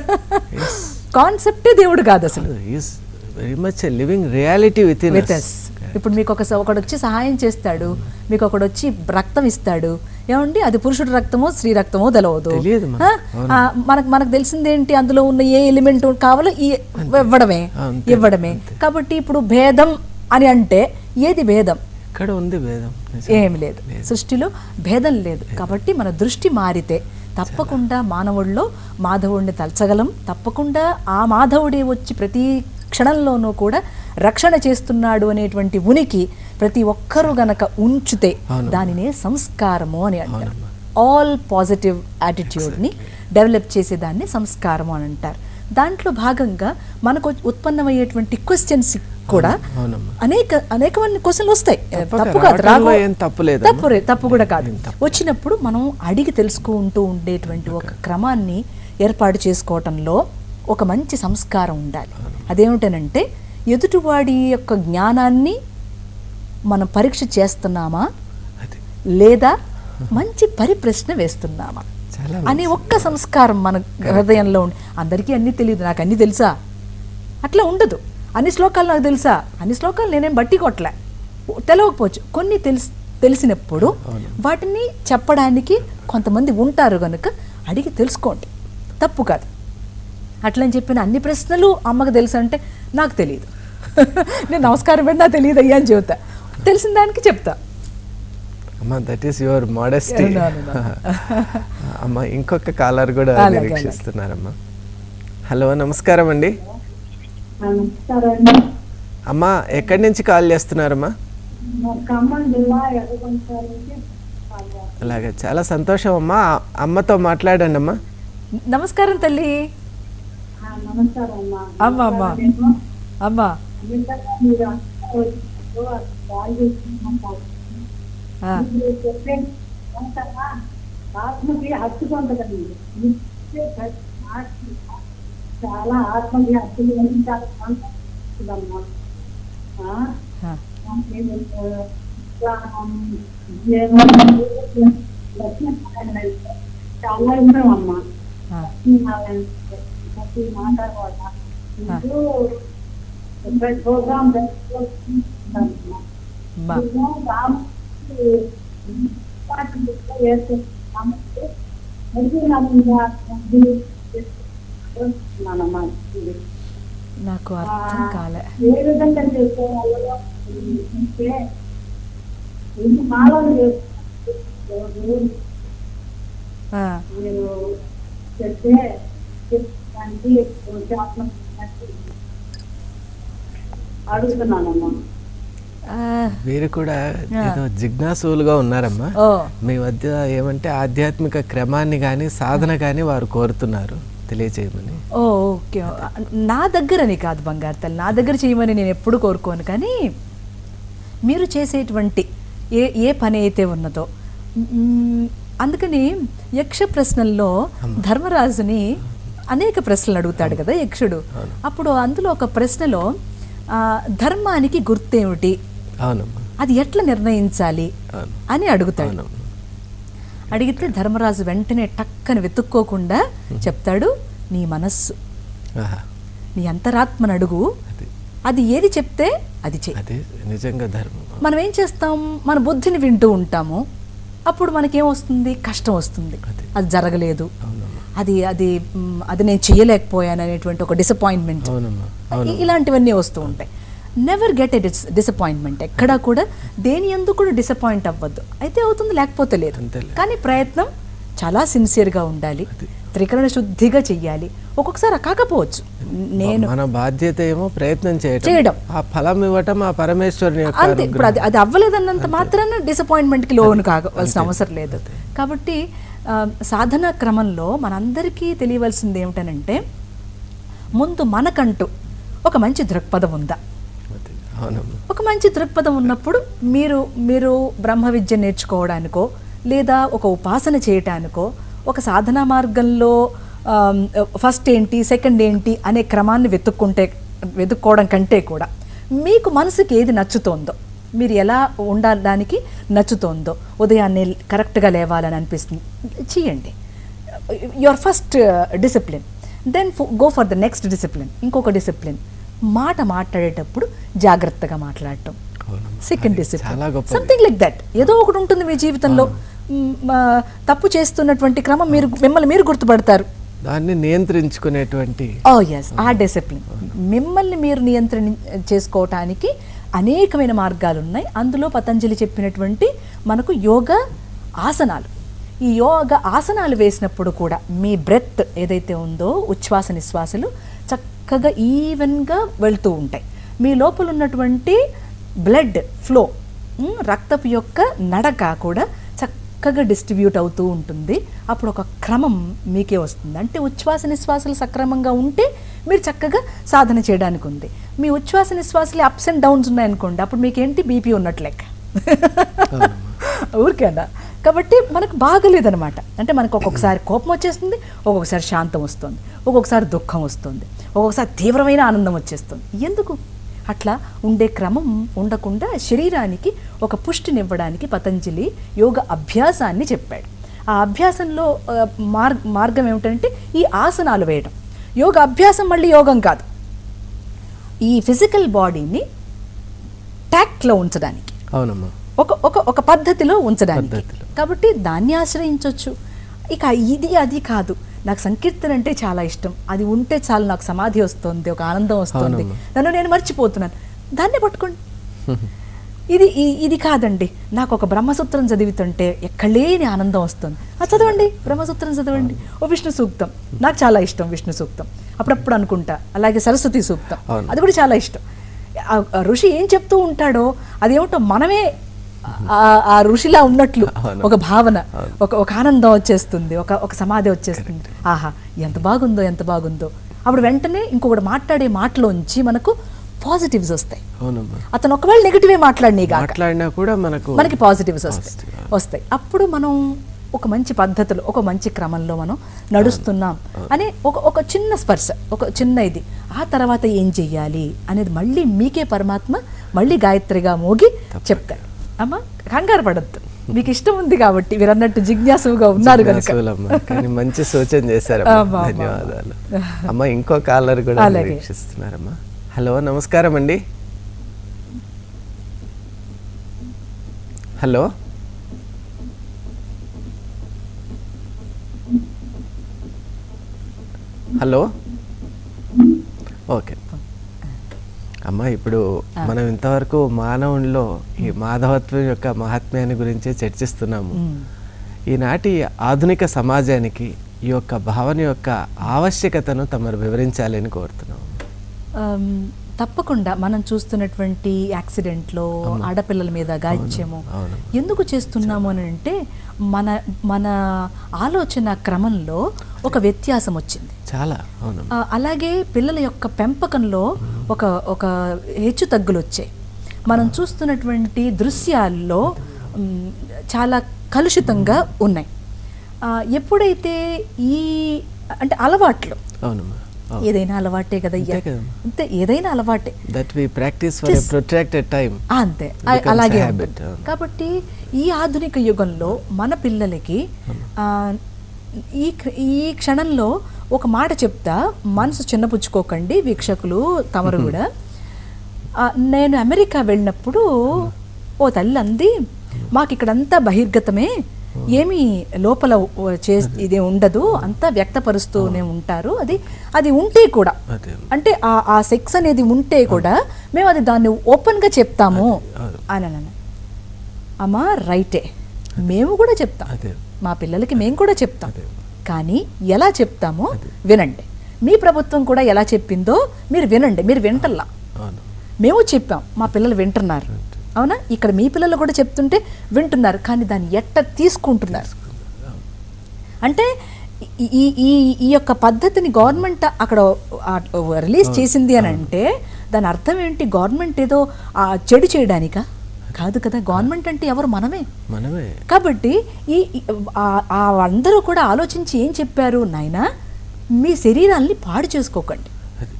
కాన్సెప్టే దేవుడు కాదు అసలు is very much living reality with in with us ఇప్పుడు మీకు ఒక ఒకడు వచ్చి సహాయం చేస్తాడు మీకు ఒకడు వచ్చి రక్తం ఇస్తాడు ఏమండి అది పురుషుడి రక్తమో స్త్రీ రక్తమో తెలవదు తెలియదు మనకు. ఆ? ఆ, మనకు మనకు తెలిసిందేంటి అందులో ఉన్న ఏ ఎలిమెంట్ కావాలో ఈ ఇవ్వడమే అంతే, ఇవ్వడమే కాబట్టి ఇప్పుడు భేదం అని అంటే ఏది భేదం ఎక్కడ ఉంది వేదం నిజం. ఏమి లేదు సృష్టిలో భేదం లేదు కాబట్టి మన దృష్టి మారితే తప్పకుండా మానవుడిలో మాధవుడిని తలచగలం తప్పకుండా ఆ మాధవుడే వచ్చి ప్రతి క్షణంలోనూ కూడా రక్షణ చేస్తున్నాడు అనేటువంటి ఉనికి ప్రతి ఒక్కరూ గనక ఉంచితే దానినే సంస్కారము అని అంటారు ఆల్ పాజిటివ్ యాటిట్యూడ్ని డెవలప్ చేసేదాన్ని సంస్కారము అని అంటారు దాంట్లో భాగంగా మనకు ఉత్పన్నమయ్యేటువంటి క్వశ్చన్స్ కూడా అవునమ్మా అనేక అనేకమైన క్వశ్చన్లు వస్తాయి తప్పక తప్పు కాదు రావటంలో రావు ఏం తప్పు లేదమ్మా. తప్పు రే- తప్పు కూడా కాదు వచ్చినప్పుడు మనం అడిగి తెలుసుకుంటూ ఉండేటువంటి ఒక క్రమాన్ని ఏర్పాటు చేసుకోవటంలో ఒక మంచి సంస్కారం ఉండాలి అదేమిటనంటే ఎదుటివాడి యొక్క జ్ఞానాన్ని మనం పరీక్ష చేస్తున్నామా అది లేదా మంచి పరిప్రశ్న వేస్తున్నామా చాలా అనే ఒక్క సంస్కారం మన హృదయంలో ఉండి అందరికీ అన్నీ తెలియదు నాకు అన్నీ తెలుసా అట్లా ఉండదు అన్ని శ్లోకాలు నాకు తెలుసా అన్ని శ్లోకాలు నేనేం బట్టి కొట్టలే తెలవకపోవచ్చు కొన్ని తెలిసి తెలిసినప్పుడు వాటిని చెప్పడానికి కొంతమంది ఉంటారు కనుక అడిగి తెలుసుకోండి తప్పు కాదు అట్లని చెప్పిన అన్ని ప్రశ్నలు అమ్మకు తెలుసు అంటే నాకు తెలియదు నేను నమస్కారం పెట్టి నాకు తెలియదు అయ్యా అని చెబుతా తెలిసిన దానికి చెప్తా అమ్మా that is your modesty No, no, no. అమ్మ ఇంకొక కాలర్ కూడా అలాగే, నిరీక్షిస్తున్నారమ్మా హలో నమస్కారం అండి నమస్కారం అమ్మా ఎక్కడి నుంచి కాల్ చేస్తున్నారమ్మా ఖమ్మం జిల్లా ఎర్రగొంటాల నుంచి మాట్లాడుతున్నాను. అలాగే చాలా సంతోషం అమ్మా ఆ- అమ్మతో మాట్లాడండి అమ్మా నమస్కారం తల్లి ఆ, నమస్కారం అమ్మా అమ్మ అమ్మ నేను అమ్మ నిజంగా మీరు అంతా వచ్చినప్పుడు అది కాల్ చేస్తున్నాను ఆ, మీరు చెప్పే అంతగా ఆత్మకి హత్తుకుంటుందండి మీరు చెప్పే ప్రతి మాటకి చాలా ఆత్మకి హత్తులు అని చాలా సంతోషిస్తుందమ్మా ఆ? ఆ, నాకేమి, ఆ, ఉత్సాహం, జీవనం, లక్ష్మీనారాయణ చాలా ఇష్టం అమ్మా ఆ, లక్ష్మీనారాయణ ప్రతి మాట కూడా మీకు ప్రతి ప్రోగ్రామ్ జరుగుతుందమ్మా అమ్మా మేము రాముడికి పాటలు ఎక్కువ చేస్తున్నాము. మరి నన్ను అది చేస్తున్నానమ్మా ఇది. నాకు అర్థం కాలే ఏ విధంగా చేసుకోవాలో అంటే ఎన్ని మాలలు చేస్తున్నారు ఆ, మీరు చెప్తే దానికి కొంచెం ఆత్మ అడుగుతున్నానమ్మా ఆ, వీరు కూడా ఏదో జిజ్ఞాసులుగా ఉన్నారమ్మా ఓ మీ మధ్య ఏమంటే ఆధ్యాత్మిక క్రమాన్ని కానీ సాధన కానీ వారు కోరుతున్నారు తెలియచేయమని ఓ ఓకే నా దగ్గరని కాదు బంగారు తల్లి నా దగ్గర చేయమని నేను ఎప్పుడు కోరుకోను కానీ మీరు చేసేటువంటి ఏ ఏ పని అయితే ఉన్నదో మ్, అందుకని యక్ష ప్రశ్నల్లో ధర్మరాజుని అనేక ప్రశ్నలు అడుగుతాడు కదా యక్షుడు అప్పుడు అందులో ఒక ప్రశ్నలో ఆ, ధర్మానికి గుర్తేమిటి అవునమ్మా అది ఎట్లా నిర్ణయించాలి అవును అని అడుగుతాడు అవునమ్మా అడిగితే ధర్మరాజు వెంటనే టక్కని వెతుక్కోకుండా చెప్తాడు నీ మనస్సు ఆహా. నీ అంతరాత్మను అడుగు అది అది ఏది చెప్తే అది చెయ్యి అదే నిజంగా ధర్మం మనం ఏం చేస్తాం మన బుద్ధిని వింటూ ఉంటాము అప్పుడు మనకేం వస్తుంది కష్టం వస్తుంది అది. అది జరగలేదు అవునమ్మా అది అది మ్, అది నేను చేయలేకపోయాను అనేటువంటి ఒక డిసప్పాయింట్మెంట్ అవునమ్మా అవును ఇలాంటివన్నీ వస్తూ ఉంటాయి never get a dis disappointment ఎక్కడా కూడా దేని ఎందుకు కూడా డిసప్పాయింట్ అవ్వద్దు అయితే అవుతుంది లేకపోతే లేదు అంతేలే. కానీ ప్రయత్నం చాలా సిన్సియర్గా ఉండాలి త్రికరణ శుద్ధిగా చెయ్యాలి ఒక్కొక్కసారి కాకపోవచ్చు నేను మన బాధ్యత ఏమో ప్రయత్నం చేయటం చేయడం. ఆ ఫలం ఇవ్వటం ఆ పరమేశ్వరుని యొక్క అంతే ఇప్పుడు అది అది అవ్వలేదన్నంత మాత్రాన డిసప్పాయింట్మెంట్కి లోను కావాల్సిన అవసరం లేదు కాబట్టి ఆ, సాధన క్రమంలో మనందరికీ తెలియవలసింది ఏమిటనంటే ముందు మనకంటూ ఒక మంచి దృక్పథం ఉందా అది. అవునమ్మా ఒక మంచి దృక్పథం ఉన్నప్పుడు మీరు మీరు బ్రహ్మ విద్య నేర్చుకోవడానికో లేదా ఒక ఉపాసన చేయటానికో ఒక సాధనా మార్గంలో ఫస్ట్ ఏంటి సెకండ్ ఏంటి అనే క్రమాన్ని వెతుక్కుంటే వెతుక్కోవడం కంటే కూడా మీకు మనసుకి ఏది నచ్చుతోందో మీరు ఎలా ఉండడానికి నచ్చుతోందో ఉదయాన్నే కరెక్ట్గా లేవాలని అనిపిస్తుంది చేయండి your first discipline then go for the next discipline ఇంకొక డిసిప్లిన్ మాట మాట్లాడేటప్పుడు జాగ్రత్తగా మాట్లాడటం అవునమ్మా. సెకండ్ అది డిసిప్లిన్ చాలా గొప్పది. సంథింగ్ లైక్ దట్ ఏదో ఒకటి ఉంటుంది మీ జీవితంలో మ్, ఆ, తప్పు చేస్తున్నటువంటి క్రమం మీరు మిమ్మల్ని మీరు గుర్తుపడతారు దాన్ని నియంత్రించుకునేటువంటి ఓ ఎస్ ఆ డిసిప్లిన్ మిమ్మల్ని మీరు నియంత్రణ చేసుకోవటానికి అనేకమైన మార్గాలు ఉన్నాయి అందులో పతంజలి చెప్పినటువంటి మనకు యోగ ఆసనాలు ఈ యోగ ఆసనాలు వేసినప్పుడు కూడా మీ బ్రెత్ ఏదైతే ఉందో ఉచ్ఛ్వాస నిశ్వాసలు చక్కగా ఈవెన్గా వెళ్తూ ఉంటాయి మీ లోపల ఉన్నటువంటి బ్లడ్ ఫ్లో రక్తపు యొక్క నడక కూడా చక్కగా డిస్ట్రిబ్యూట్ అవుతూ ఉంటుంది అప్పుడు ఒక క్రమం మీకే వస్తుంది అంటే ఉచ్ఛ్వాస నిశ్వాసాలు సక్రమంగా ఉంటే మీరు చక్కగా సాధన చేయడానికి ఉంది మీ ఉచ్ఛ్వాస నిశ్వాసాలు అప్స్ అండ్ డౌన్స్ ఉన్నాయనుకోండి అప్పుడు మీకేంటి బీపీ ఉన్నట్లు లెక్క ఊరికేనా కాబట్టి మనకు బాగలేదనమాట అంటే మనకు ఒక్కొక్కసారి కోపం వచ్చేస్తుంది ఒక్కొక్కసారి శాంతం వస్తుంది ఒక్కొక్కసారి దుఃఖం వస్తుంది ఒక్కొక్కసారి తీవ్రమైన ఆనందం వచ్చేస్తుంది ఎందుకు అట్లా ఉండే క్రమం ఉండకుండా శరీరానికి ఒక పుష్టినివ్వడానికి పతంజలి యోగ అభ్యాసాన్ని చెప్పాడు ఆ అభ్యాసంలో ఆ, మార్ మార్గం ఏమిటంటే ఈ ఆసనాలు వేయడం యోగ అభ్యాసం మళ్ళీ యోగం కాదు ఈ ఫిజికల్ బాడీని ట్యాక్ట్లో ఉంచడానికి అవునమ్మా ఒక ఒక ఒక పద్ధతిలో ఉంచడానికి పద్ధతిలో. కాబట్టి దాన్ని ఆశ్రయించవచ్చు ఇక ఇది అది కాదు నాకు సంకీర్తన అంటే చాలా ఇష్టం అది ఉంటే చాలు నాకు సమాధి వస్తుంది ఒక ఆనందం వస్తుంది అవునమ్మా. నన్ను నేను మర్చిపోతున్నాను దాన్నే పట్టుకోండి ఇది ఈ- ఇది కాదండి నాకు ఒక బ్రహ్మసూత్రం చదివితుంటే ఎక్కడలేని ఆనందం వస్తుంది ఆ చదవండి బ్రహ్మసూత్రం చదవండి ఓ విష్ణు సూక్తం నాకు చాలా ఇష్టం విష్ణు సూక్తం అప్పుడప్పుడు అనుకుంటా అలాగే సరస్వతి సూక్తం అవును. అది కూడా చాలా ఇష్టం ఆ- ఆ ఋషి ఏం చెప్తూ ఉంటాడో అదేమిటో మనమే ఆ- ఆ ఋషిలా ఉన్నట్లు అవును. ఒక భావన అవును. ఒక ఒక ఆనందం వచ్చేస్తుంది ఒక ఒక సమాధి వచ్చేస్తుంది ఆహా ఎంత బాగుందో ఎంత బాగుందో అప్పుడు వెంటనే ఇంకొకటి మాట్లాడే మాటలోంచి మనకు పాజిటివ్స్ వస్తాయి అవునమ్మా అతను ఒకవేళ నెగిటివే మాట్లాడినీ గాక మాట్లాడినా కూడా మనకు మనకి పాజిటివ్స్ వస్తాయి Positive. వస్తాయి అప్పుడు మనం ఒక మంచి పద్ధతిలో ఒక మంచి క్రమంలో మనం నడుస్తున్నాం అనే ఒక ఒక చిన్న స్పర్శ ఒక చిన్న ఇది ఆ తర్వాత ఏం చెయ్యాలి అనేది మళ్ళీ మీకే పరమాత్మ మళ్ళీ గాయత్రిగా మోగి చెప్తాడు అమ్మ కంగారు పడద్దు మీకు ఇష్టం ఉంది కాబట్టి మీరు అన్నట్టు జిజ్ఞాసుగా ఉన్నారు కనుక జిజ్ఞాసులమ్మ. కానీ మంచి సూచన చేశారు అమ్మా, అమ్మా, ధన్యవాదాలు అమ్మ ఇంకో కాలర్ కూడా అలాగే. వీక్షిస్తున్నారమ్మా హలో నమస్కారం అండి హలో హలో ఓకే అమ్మ ఇప్పుడు మనం ఇంతవరకు మానవునిలో ఈ మాధవత్వం యొక్క మహాత్మ్యాన్ని గురించే చర్చిస్తున్నాము ఈనాటి ఆధునిక సమాజానికి ఈ యొక్క భావన యొక్క ఆవశ్యకతను తమరు వివరించాలని కోరుతున్నాము ఆమ్, తప్పకుండా మనం చూస్తున్నటువంటి యాక్సిడెంట్లో ఆడపిల్లల మీద గాయత్యము అవును. ఎందుకు చేస్తున్నాము అని అంటే మన మన ఆలోచన క్రమంలో ఒక వ్యత్యాసం వచ్చింది చాలా అవును ఆ, అలాగే పిల్లల యొక్క పెంపకంలో ఒక ఒక హెచ్చు తగ్గులు వచ్చాయి మనం చూస్తున్నటువంటి దృశ్యాల్లో మ్, చాలా కలుషితంగా ఉన్నాయి ఆ, ఎప్పుడైతే ఈ అంటే అలవాట్లు అవునమ్మా ఏదైనా అలవాటే కదా అంతే కదమ్మా. అంతే ఏదైనా అలవాటే that we practice for a Just- protracted time ఆ, అంతే ఆ- becomes a అలాగే habit, ఉంటుంది. అవును. కాబట్టి ఈ ఆధునిక యుగంలో మన పిల్లలకి ఆ, ఈ క్ర- ఈ క్షణంలో ఒక మాట చెప్తా మనసు చిన్నపుచ్చుకోకండి వీక్షకులు తమరు కూడా ఆ, నేను అమెరికా వెళ్ళినప్పుడు ఓ తల్లి అంది మాకు ఇక్కడంతా బహిర్గతమే ఏమీ లోపల ఓ- చే ఇది ఉండదు అంతా వ్యక్తపరుస్తూనే ఉంటారు అది అది ఉంటే కూడా అదే అంటే ఆ ఆ సెక్స్ అనేది ఉంటే కూడా మేము అది దాన్ని ఓపెన్గా చెప్తాము అవును. అని అన్నాను అమ్మా రైటే మేము కూడా చెప్తాం అదే మా పిల్లలకి మేము కూడా చెప్తాం అదే. కానీ ఎలా చెప్తామో వినండి మీ ప్రభుత్వం కూడా ఎలా చెప్పిందో మీరు వినండి మీరు వింటల్లా అవును మేము చెప్పాం మా పిల్లలు వింటున్నారు అవునా ఇక్కడ మీ పిల్లలు కూడా చెప్తుంటే వింటున్నారు కానీ దాన్ని ఎట్ట తీసుకుంటున్నారు అంటే ఈ ఈ- ఈ ఈ యొక్క పద్ధతిని గవర్నమెంట్ అక్కడ రిలీజ్ చేసింది అని అంటే దాని అర్థం ఏంటి గవర్నమెంట్ ఏదో ఆ, చెడు చేయడానికా కాదు కదా గవర్నమెంట్ అంటే ఎవరు మనమే మనమే కాబట్టి ఈ ఈ- ఆ- ఆ అందరూ కూడా ఆలోచించి ఏం చెప్పారు నాయనా మీ శరీరాన్ని పాడు చేసుకోకండి అది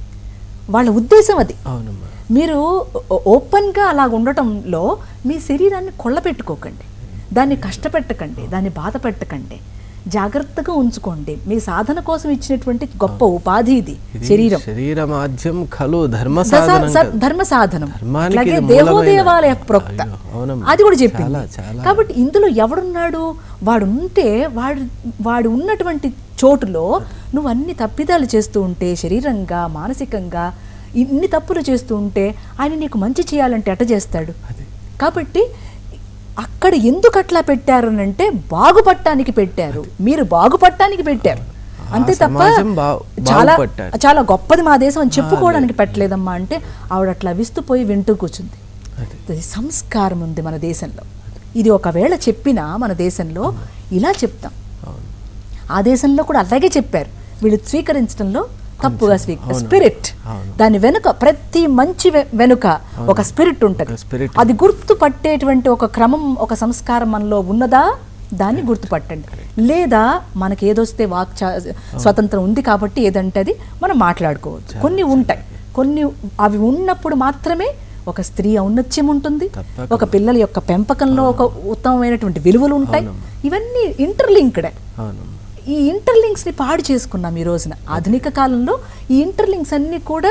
వాళ్ళ ఉద్దేశం అది అవునమ్మా మీరు ఓ- ఓపెన్గా అలా ఉండటంలో మీ శరీరాన్ని కొల్లపెట్టుకోకండి దాన్ని కష్టపెట్టకండి దాన్ని బాధ పెట్టకండి జాగ్రత్తగా ఉంచుకోండి మీ సాధన కోసం ఇచ్చినటువంటి గొప్ప ఉపాధి ఇది ఇది శరీరం శరీరమాధ్యం ఖలు ధర్మ దశ- సాధనం స- కదా. ధర్మ సాధనం ధర్మానికి అలాగే ఇది మూలమైన- దేహోదేవాలయ ప్రోక్త అయ్యో, అవునమ్మా. అది కూడా చెప్పింది చాలా, చాలా. కాబట్టి ఇందులో ఎవడున్నాడు వాడు ఉంటే వాడు వాడు ఉన్నటువంటి చోటులో నువ్వు అన్ని తప్పిదాలు చేస్తూ ఉంటే శరీరంగా మానసికంగా ఇన్ని తప్పులు చేస్తూ ఉంటే ఆయన నీకు మంచి చేయాలంటే ఎట చేస్తాడు అది కాబట్టి అక్కడ ఎందుకు అట్లా పెట్టారు అని అంటే బాగుపడటానికి పెట్టారు మీరు బాగుపడటానికి పెట్టారు ఆ అంతే తప్ప సమాజం బా- చాలా బాగుపట్టారు. చాలా గొప్పది మా దేశం అని చెప్పుకోవడానికి పెట్టలేదమ్మా అంటే ఆవిడ అట్లా విస్తుపోయి వింటూ కూర్చుంది అది ఇది సంస్కారం ఉంది మన దేశంలో ఇది ఒకవేళ చెప్పినా మన దేశంలో ఇలా చెప్తాం అవును ఆ దేశంలో కూడా అలాగే చెప్పారు వీళ్ళు స్వీకరించడంలో తప్పుగా స్వీక అవును. స్పిరిట్ అవును. దాని వెనుక ప్రతి మంచి వె- వెనుక ఒక స్పిరిట్ ఉంటుంది ఒక spirit అది గుర్తు పట్టేటువంటి ఒక క్రమం ఒక సంస్కారం మనలో ఉన్నదా దాన్ని గుర్తుపట్టండి లేదా మనకి ఏదొస్తే వాక్ చా- స్వతంత్రం ఉంది కాబట్టి ఏదంటే అది మనం మాట్లాడుకోవచ్చు కొన్ని ఉంటాయి కొన్ని అవి ఉన్నప్పుడు మాత్రమే ఒక స్త్రీ ఔన్నత్యం ఉంటుంది తప్పకుండా. ఒక పిల్లల యొక్క పెంపకంలో ఒక ఉత్తమమైనటువంటి విలువలు ఉంటాయి ఇవన్నీ ఇంటర్లింక్డే అవునమ్మా ఈ ఇంటర్లింక్స్ని పాడు చేసుకున్నాం ఈ రోజున ఆధునిక కాలంలో ఈ ఇంటర్లింక్స్ అన్నీ కూడా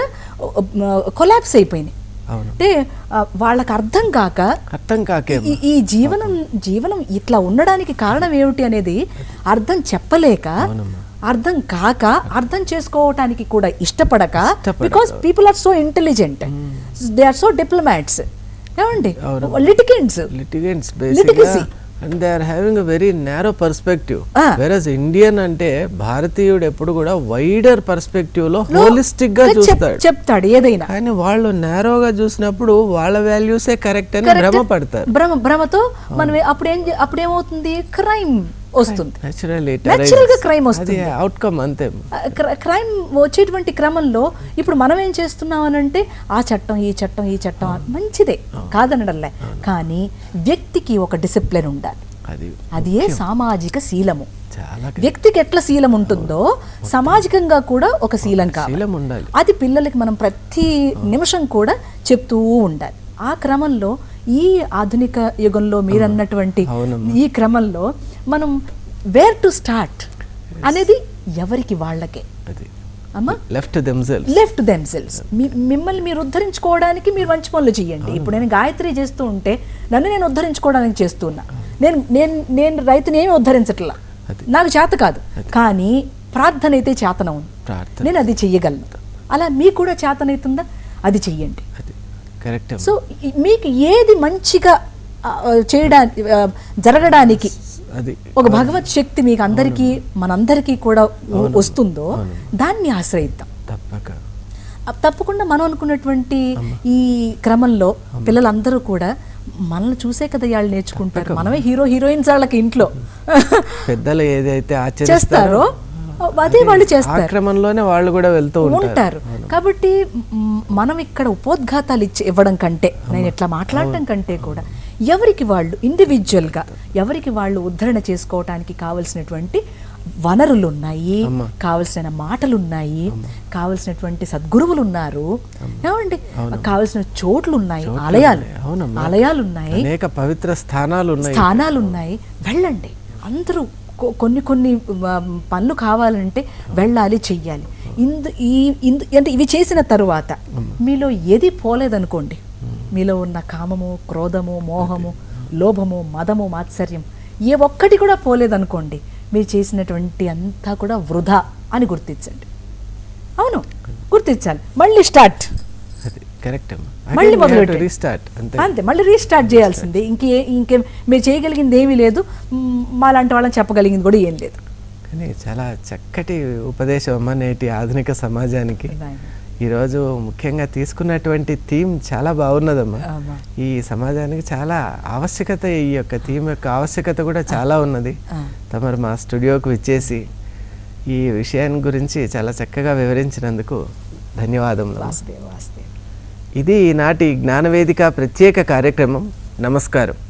కొలాప్స్ అయిపోయినాయి అవును అంటే ఆ, వాళ్ళకి అర్థం కాక అర్థం కాకే ఈ- ఈ జీవనం జీవనం ఇట్లా ఉండడానికి కారణం ఏమిటి అనేది అర్థం చెప్పలేక అవునమ్మా. అర్థం కాక అర్థం చేసుకోవటానికి కూడా ఇష్టపడక ఇష్టపడక. Because people are so intelligent they are so diplomats ఏమండి అవును. Litigants litigants Literacy. బేసిక్గా and they are having a very narrow perspective Ah. Versus Indian అంటే భారతీయుడు ఎప్పుడు కూడా వైడర్ పర్స్పెక్టివ్ లో హోలిస్టిక్ గా చూస్తాడు చెప్తాడు ఏదైనా కానీ వాళ్ళు నేరోగా చూసినప్పుడు వాళ్ళ వాల్యూసే కరెక్ట్ అని Correct. భ్రమ పడతారు భ్రమ భ్రమతో మనం అప్పుడు ఏం చే- అప్పుడు ఏమవుతుంది క్రైమ్ వస్తుంది Naturally it Natural గా arises. crime అది వస్తుంది. అవుట్కమ్ అంతే క్రైమ్ వచ్చేటువంటి క్రమంలో ఇప్పుడు మనం ఏం చేస్తున్నాం అని అంటే ఆ చట్టం ఈ చట్టం ఈ చట్టం అని మంచిదే కాదనడంలే కానీ వ్యక్తికి ఒక డిసిప్లిన్ ఉండాలి అది అది ఏ సామాజిక శీలము చాలా వ్యక్తికి ఎట్లా శీలం ఉంటుందో సామాజికంగా కూడా ఒక శీలం కావాలి శీలం ఉండాలి అది పిల్లలకి మనం ప్రతి నిమిషం కూడా చెప్తూ ఉండాలి ఆ క్రమంలో ఈ ఆధునిక యుగంలో మీరన్నటువంటి అవునమ్మా. ఈ క్రమంలో మనం వేర్ టు స్టార్ట్ అనేది ఎవరికి వాళ్ళకే అది అమ్మా లెఫ్ట్ దెమ్సెల్స్ లెఫ్ట్ దెమ్సెల్స్ మిమ్మల్ని మీరు ఉద్ధరించుకోవడానికి మీరు మంచి పనులు చేయండి ఇప్పుడు నేను గాయత్రి చేస్తూ ఉంటే నన్ను నేను ఉద్ధరించుకోవడానికి చేస్తున్నా నేను నేను నేను రైతుని ఏమి ఉద్ధరించట్లా అది. నాకు చేత కాదు కానీ ప్రార్థన అయితే చేతన ఉంది ప్రార్థన నేను అది చెయ్యగలను అలా మీకు కూడా చేతనవుతుందా అది చెయ్యండి అది కరెక్ట్ సో ఈ- మీకు ఏది మంచిగా ఆ, చేయడానికి ఆ, జరగడానికి అది ఒక భగవత్ శక్తి మీకు అందరికీ మనందరికీ కూడా వ- వస్తుందో దాన్ని ఆశ్రయిద్దాం తప్పక అ- తప్పకుండా మనం అనుకున్నటువంటి ఈ క్రమంలో పిల్లలందరూ కూడా మనల్ని చూసే కదా వాళ్ళు నేర్చుకుంటారు మనమే హీరో హీరోయిన్స్ వాళ్ళకి ఇంట్లో పెద్దలు ఏదైతే చేస్తారో ఆచరిస్తారో అదే వాళ్ళు ఆ చేస్తారు క్రమంలోనే వాళ్ళు కూడా వెళ్తూ ఉంటారు ఉంటారు కాబట్టి మ్, మనం ఇక్కడ ఉపోద్ఘాతాలు ఇచ్చి ఇవ్వడం కంటే నేను ఇట్లా మాట్లాడటం కంటే కూడా ఎవరికి వాళ్ళు ఇండివిజువల్గా ఎవరికి వాళ్ళు ఉద్ధరణ చేసుకోవటానికి కావలసినటువంటి వనరులు ఉన్నాయి అమ్మ. కావలసిన మాటలు ఉన్నాయి కావలసినటువంటి సద్గురువులు ఉన్నారు ఏమండి కావలసిన చోట్లు ఉన్నాయి చోట్లు ఆలయాలు ఉన్నాయి. అవునమ్మా. ఆలయాలు ఉన్నాయి అనేక పవిత్ర స్థానాలు ఉన్నాయి స్థానాలు ఉన్నాయి వెళ్ళండి అందరూ కొ- కొన్ని కొన్ని ఆ, పనులు కావాలంటే వెళ్ళాలి చెయ్యాలి ఇందు ఈ ఇందు అంటే ఇవి చేసిన తరువాత మీలో ఏది పోలేదనుకోండి మీలో ఉన్న కామము క్రోధము మోహము లోభము మదము మాత్సర్యం ఏ ఒక్కటి కూడా పోలేదనుకోండి మీరు చేసినటువంటి అంతా కూడా వృధా అని గుర్తించండి అవును గుర్తించాలి మళ్ళీ స్టార్ట్ అది కరెక్ట్ మళ్ళీ మొదలు రీస్టార్ట్ అంతే అంతే మళ్ళీ రీస్టార్ట్ చేయాల్సిందే ఇంకే ఇంకే మీరు చేయగలిగింది ఏమీ లేదు మ్, మాలాంటి వాళ్ళని చెప్పగలిగింది కూడా ఏం లేదు కానీ చాలా చక్కటి ఉపదేశం అమ్మ నేటి ఆధునిక సమాజానికి ఈరోజు ముఖ్యంగా తీసుకున్నటువంటి థీమ్ చాలా బాగున్నదమ్మా ఆమా. ఈ సమాజానికి చాలా ఆవశ్యకత ఈ యొక్క థీమ్ యొక్క ఆవశ్యకత కూడా చాలా ఉన్నది ఆ. తమరు మా స్టూడియోకు విచ్చేసి ఈ విషయాన్ని గురించి చాలా చక్కగా వివరించినందుకు ధన్యవాదములు వాసుదేవ్ వాసుదేవ్ ఇది ఈనాటి జ్ఞానవేదిక ప్రత్యేక కార్యక్రమం నమస్కారం